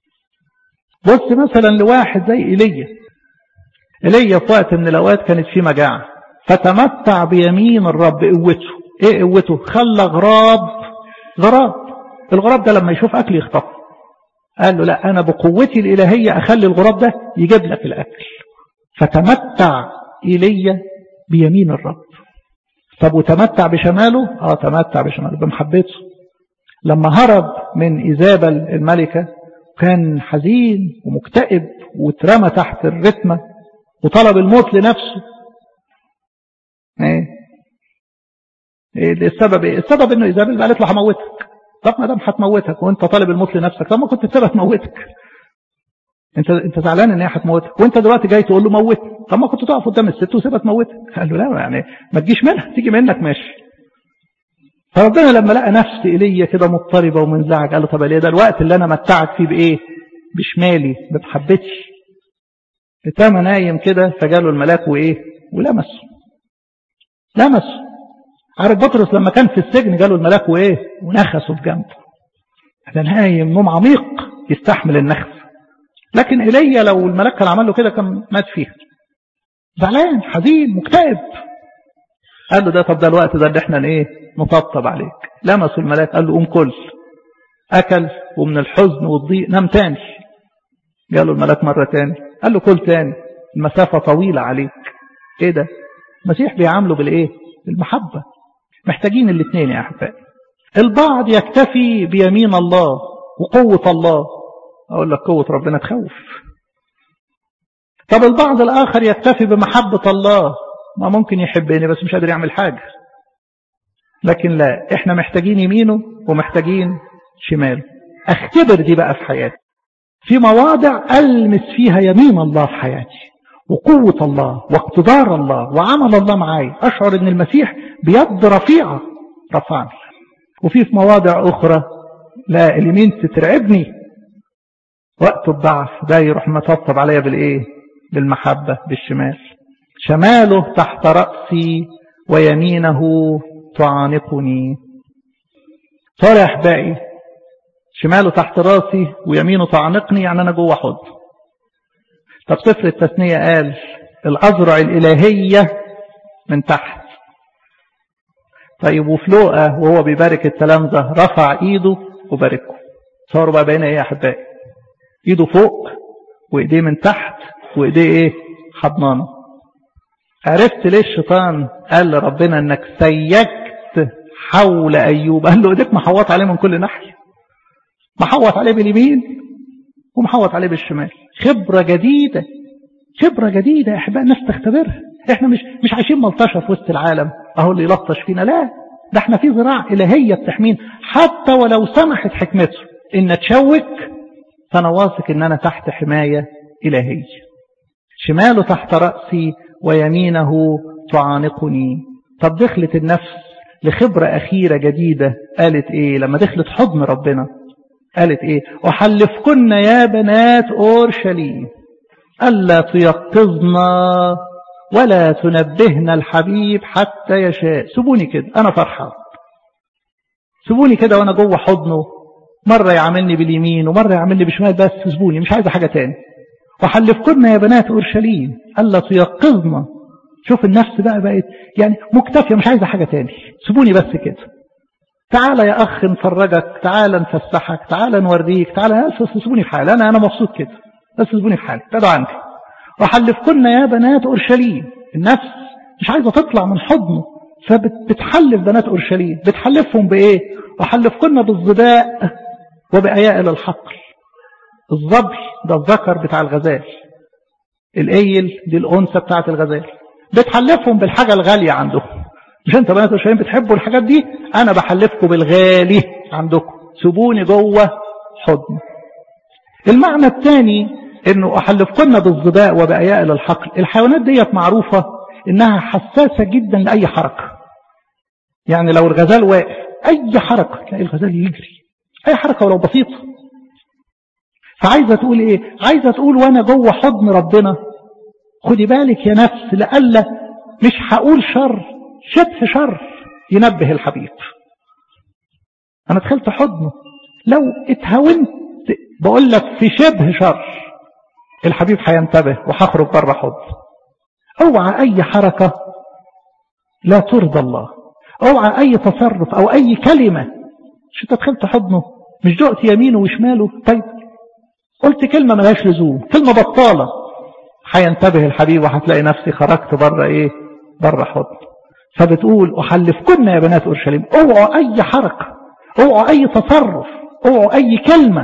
بص مثلا لواحد زي إيليا إيليا في وقت من الأوقات كانت في مجاعة فتمتع بيمين الرب قوته ايه قوته خلى غراب غراب الغراب ده لما يشوف أكل يخطف قال له لا أنا بقوتي الإلهية أخلي الغراب ده يجيب لك الأكل فتمتع إيليا بيمين الرب طب وتمتع بشماله اه تمتع بشماله بمحبته لما هرب من إيزابل الملكة كان حزين ومكتئب واترمى تحت الرتمة وطلب الموت لنفسه ايه ايه السبب ايه السبب انه إيزابل قالت له هموتك طب ما دام هتموتك وانت طالب الموت لنفسك طب ما كنت تسيبها تموتك انت انت زعلان ان هي هتموتك وانت دلوقتي جاي تقول له موتني طب ما كنت تقف قدام الست وسيبها تموتك قال له لا يعني ما تجيش منها تيجي منك ماشي فربنا لما لقى نفس ايليا كده مضطربه ومنزعج قال له طب ليه ده الوقت اللي انا متعت فيه بايه بشمالي بمحبتش اتام نايم كده فجاله الملاك وايه ولمسه لمسه عارف بطرس لما كان في السجن جاله الملاك وايه ونخسه في جنبه ده نايم نوم عميق يستحمل النخس لكن إلي لو الملاك كان عمل له كده كان مات فيها زعلان حزين مكتئب قال له ده طب ده الوقت ده اللي احنا ايه نطبطب عليك لمسوا الملاك قال له قوم كل أكل ومن الحزن والضيق نام تاني قالوا الملاك مرة تاني قال له كل تاني المسافة طويلة عليك ايه ده المسيح بيعامله بالايه بالمحبة محتاجين الاثنين يا أحبائي البعض يكتفي بيمين الله وقوة الله أقول لك قوة ربنا تخوف طب البعض الآخر يكتفي بمحبة الله ما ممكن يحبني بس مش قادر يعمل حاجة لكن لا احنا محتاجين يمينه ومحتاجين شماله اختبر دي بقى في حياتي في مواضع ألمس فيها يمين الله في حياتي وقوة الله واقتدار الله وعمل الله معاي أشعر أن المسيح بيد رفيعة رفعني وفي في مواضع أخرى لا اليمين تترعبني وقت الضعف ده يروح مطبطب عليا بالإيه بالمحبة بالشمال شماله تحت رأسي ويمينه تعانقني صار يا أحبائي شماله تحت راسي ويمينه تعانقني يعني أنا جوه حضن طب سفر التثنية قال الأزرع الإلهية من تحت طيب وفي لوقا وهو بيبارك التلامذة رفع ايده وباركه صاروا بقى بين ايه يا احبائي ايده فوق وايديه من تحت وايديه ايه حضنانه عرفت ليه الشيطان قال لربنا انك سيكت حول ايوب قال له ايديك محوط عليه من كل ناحيه محوط عليه باليمين ومحوط عليه بالشمال خبرة جديدة خبرة جديدة يا احبائي الناس تختبرها احنا مش مش عايشين ملطشة في وسط العالم اهو اللي يلطش فينا لا ده احنا في ذراع الهية بتحمين حتى ولو سمحت حكمته ان تشوك فانا واثق ان انا تحت حماية الهية شماله تحت رأسي ويمينه تعانقني طب دخلت النفس لخبرة أخيرة جديدة قالت إيه لما دخلت حضن ربنا قالت إيه أحلفكن يا بنات أورشليم ألا تيقظنا ولا تنبهن الحبيب حتى يشاء سيبوني كده أنا فرحان سيبوني كده وأنا جوه حضنه مرة يعملني باليمين ومرة يعملني بشمال بس سيبوني مش عايزة حاجة تاني وحلفكن يا بنات أورشليم ألا تيقظنا شوف النفس بقى بقت يعني مكتفية مش عايزة حاجة تاني سيبوني بس كده تعالى يا أخ نفرجك تعالى نفسحك تعالى نوريك تعالى سيبوني في حالي أنا أنا مبسوط كده بس سيبوني في حالي ابعدوا عني وحلفكن يا بنات أورشليم النفس مش عايزة تطلع من حضنه فبتحلف بنات أورشليم بتحلفهم بإيه وحلفكن بالظباء وبأيائل الحقل الظبي ده الذكر بتاع الغزال الايل دي الأنثى بتاعت الغزال بتحلفهم بالحاجة الغالية عندهم مش انت بنات أورشليم بتحبوا الحاجات دي انا بحلفكم بالغالي عندكم سيبوني جوه حضن المعنى الثاني انه احلفكن بالظباء وبأيائل الحقل الحيوانات ديت معروفة انها حساسة جدا لأي حركة يعني لو الغزال واقف اي حركة تلاقي الغزال يجري اي حركة ولو بسيطة فعايزة تقول ايه عايزة تقول وانا جوه حضن ربنا خدي بالك يا نفس لألا مش هقول شر شبه شر ينبه الحبيب انا دخلت حضنه لو اتهونت بقول لك في شبه شر الحبيب هينتبه وهخرج بره حضن اوعى اي حركة لا ترضى الله اوعى اي تصرف او اي كلمة مش انت دخلت حضنه مش دقت يمينه وشماله طيب قلت كلمة ملهاش لزوم كلمة بطالة هينتبه الحبيب وهتلاقي نفسي خرجت بره ايه بره حضن فبتقول احلفكن يا بنات اورشليم اوعوا اي حركة اوعوا اي تصرف اوعوا اي كلمة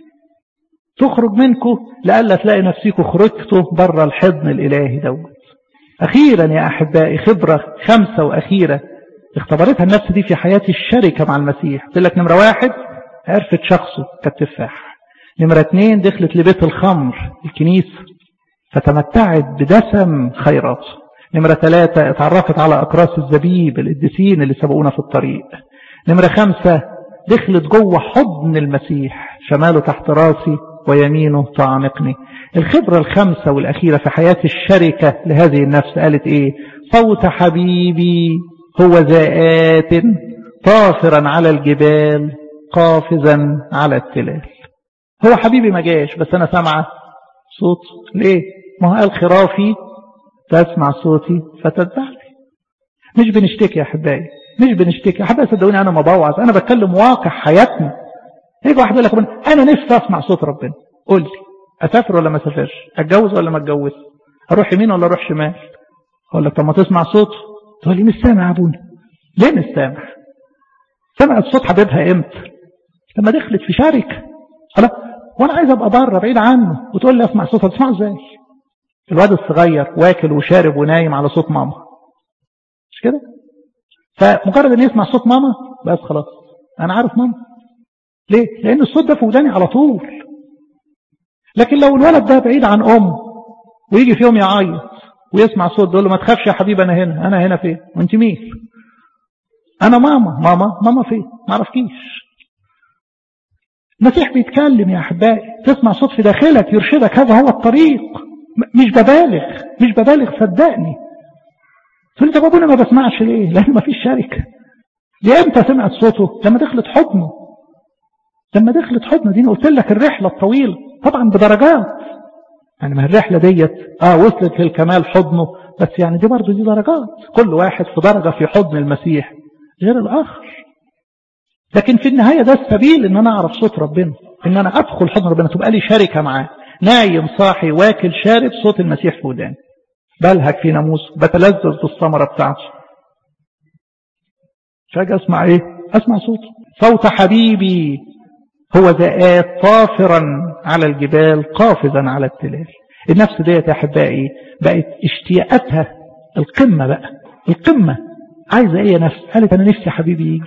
تخرج منكم لألا تلاقي نفسكم خرجتوا بره الحضن الالهي دوت اخيرا يا احبائي خبرة خمسة واخيرة اختبرتها النفس دي في حياتي الشركة مع المسيح قلت لك نمرة واحد عرفت شخصه كالتفاح نمرة اتنين دخلت لبيت الخمر الكنيسة فتمتعت بدسم خيراته نمرة ثلاثة اتعرفت على أقراص الزبيب القديسين اللي سبقونا في الطريق نمرة خمسة دخلت جوه حضن المسيح شماله تحت راسي ويمينه تعانقني الخبرة الخمسة والأخيرة في حياة الشركة لهذه النفس قالت إيه صوت حبيبي هو زائات طافرا على الجبال قافزا على التلال هو حبيبي ما جاش بس أنا سامعة صوت ليه ما هو قال خرافي تسمع صوتي فتتبعني مش بنشتكي يا أحبائي مش بنشتكي أحبائي صدقوني أنا ما بوعظ أنا بتكلم واقع حياتنا يجي واحد يقول لك انا نفسي اسمع صوت ربنا قول لي اسافر ولا ما اسافرش اتجوز ولا ما اتجوز اروح يمين ولا اروح شمال اقول لك طب ما تسمع صوت تقول لي مش سامع يا ابونا ليه مش سامع سمعت صوت حبيبها امتى لما دخلت في شركه خلاص وانا عايز ابقى بره بعيد عنه وتقول لي اسمع صوتها تسمعه ازاي الواد الصغير واكل وشارب ونايم على صوت ماما مش كده فمجرد ان يسمع صوت ماما بس خلاص انا عارف ماما ليه لان الصوت ده في وداني على طول لكن لو الولد ده بعيد عن امه ويجي في يوم يعيط ويسمع صوت يقول له ما تخافش يا حبيبي انا هنا انا هنا فين وانت مين انا ماما ماما ماما فين ما اعرفكيش المسيح بيتكلم يا احبائي تسمع صوت في داخلك يرشدك هذا هو الطريق مش ببالغ مش ببالغ صدقني تقول انت ابونا ما بسمعش ليه لان ما فيش شركه ليه امتى سمعت صوته لما دخلت حضنه لما دخلت حضنه دي قلت لك الرحله الطويله طبعا بدرجات يعني ما الرحله ديت اه وصلت للكمال حضنه بس يعني دي برضه دي درجات كل واحد في درجه في حضن المسيح غير الاخر لكن في النهايه ده السبيل ان انا اعرف صوت ربنا ان انا ادخل حضن ربنا تبقى لي شركه معاه نايم صاحي واكل شارب صوت المسيح في وداني بلهج في ناموس بتلذذ بالثمرة بتاعته فاجي اسمع ايه اسمع صوته صوت حبيبي هو ذات طافرا على الجبال قافزا على التلال النفس ديت يا احبائي بقت اشتياقاتها القمه بقى القمه عايزه ايه يا نفس قالت انا نفسي حبيبي يجي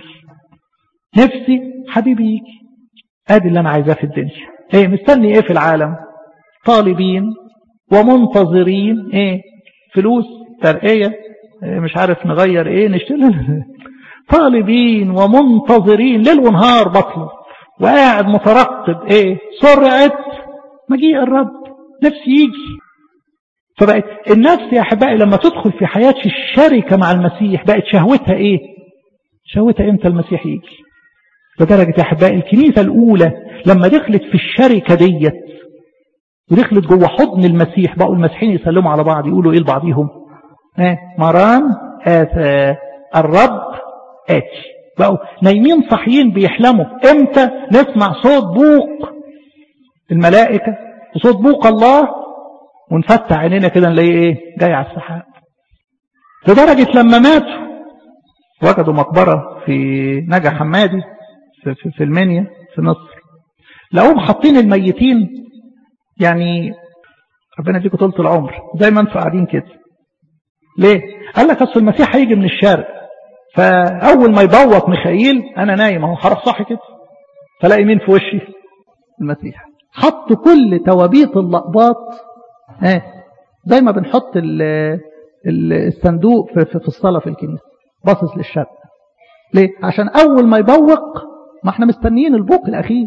نفسي حبيبي يجي ادي اللي انا عايزاه في الدنيا ايه مستني ايه في العالم طالبين ومنتظرين ايه فلوس ترقية إيه مش عارف نغير ايه نشتغل طالبين ومنتظرين ليل ونهار بطلب وقاعد مترقب ايه سرعة مجيء الرب نفسي يجي فبقت النفس يا احبائي لما تدخل في حياة الشركة مع المسيح بقت شهوتها ايه شهوتها امتى المسيح يجي لدرجة يا احبائي الكنيسة الاولى لما دخلت في الشركة ديت ودخلت جوه حضن المسيح بقوا المسيحيين يسلموا على بعض يقولوا ايه لبعضهم ايه مران آتى الرب آتي بقوا نايمين صحيين بيحلموا امتى نسمع صوت بوق الملائكة وصوت بوق الله ونفتح عينينا كده نلاقيه ايه جاي على السحاب لدرجة لما ماتوا وجدوا مقبرة في نجا حمادي في, في, في المنيا في مصر لقوهم حاطين الميتين يعني ربنا يديكم طولة العمر زي ما انتوا قاعدين كده ليه قال لك اصل المسيح هيجي من الشرق فاول ما يبوط ميخائيل انا نايم اهو هروح صاحي كده فلاقي مين في وشي المسيح حط كل توابيت اللقبات اه زي ما بنحط ال ال الصندوق في, في الصلاة في الكنيسة باصص للشرق ليه عشان اول ما يبوق ما احنا مستنيين البوق الاخير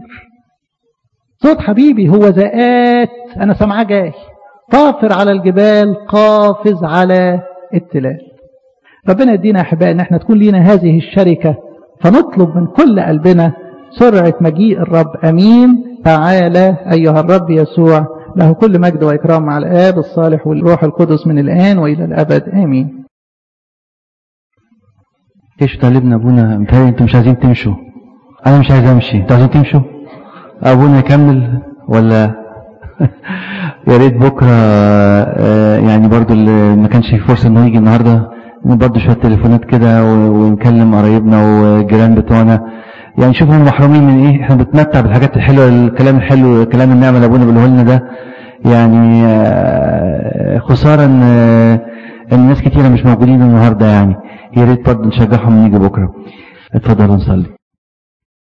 صوت حبيبي هو ذات أنا سمعاه جاي طافر على الجبال قافز على التلال ربنا يدينا يا أحبائي أن احنا تكون لينا هذه الشركة فنطلب من كل قلبنا سرعة مجيء الرب أمين تعالى أيها الرب يسوع له كل مجد وإكرام مع الآب الصالح والروح القدس من الآن وإلى الأبد آمين ايش طالبنا ابونا متهيألي انتوا مش عايزين تمشوا انا مش عايز امشي انتوا عايزين تمشوا ابونا يكمل ولا يا ريت بكره يعني برضو اللي ما كانش في فرصه انه يجي النهارده برضو شويه تليفونات كده ونكلم قرايبنا والجيران بتوعنا يعني شوفوا محرومين من ايه احنا بنتمتع بالحاجات الحلوه الكلام الحلو كلام النعمه اللي ابونا بيقوله لنا ده يعني خساره ان ان ناس كتيره مش موجودين النهارده يعني يا ريت برضه نشجعهم نيجي بكره اتفضلوا نصلي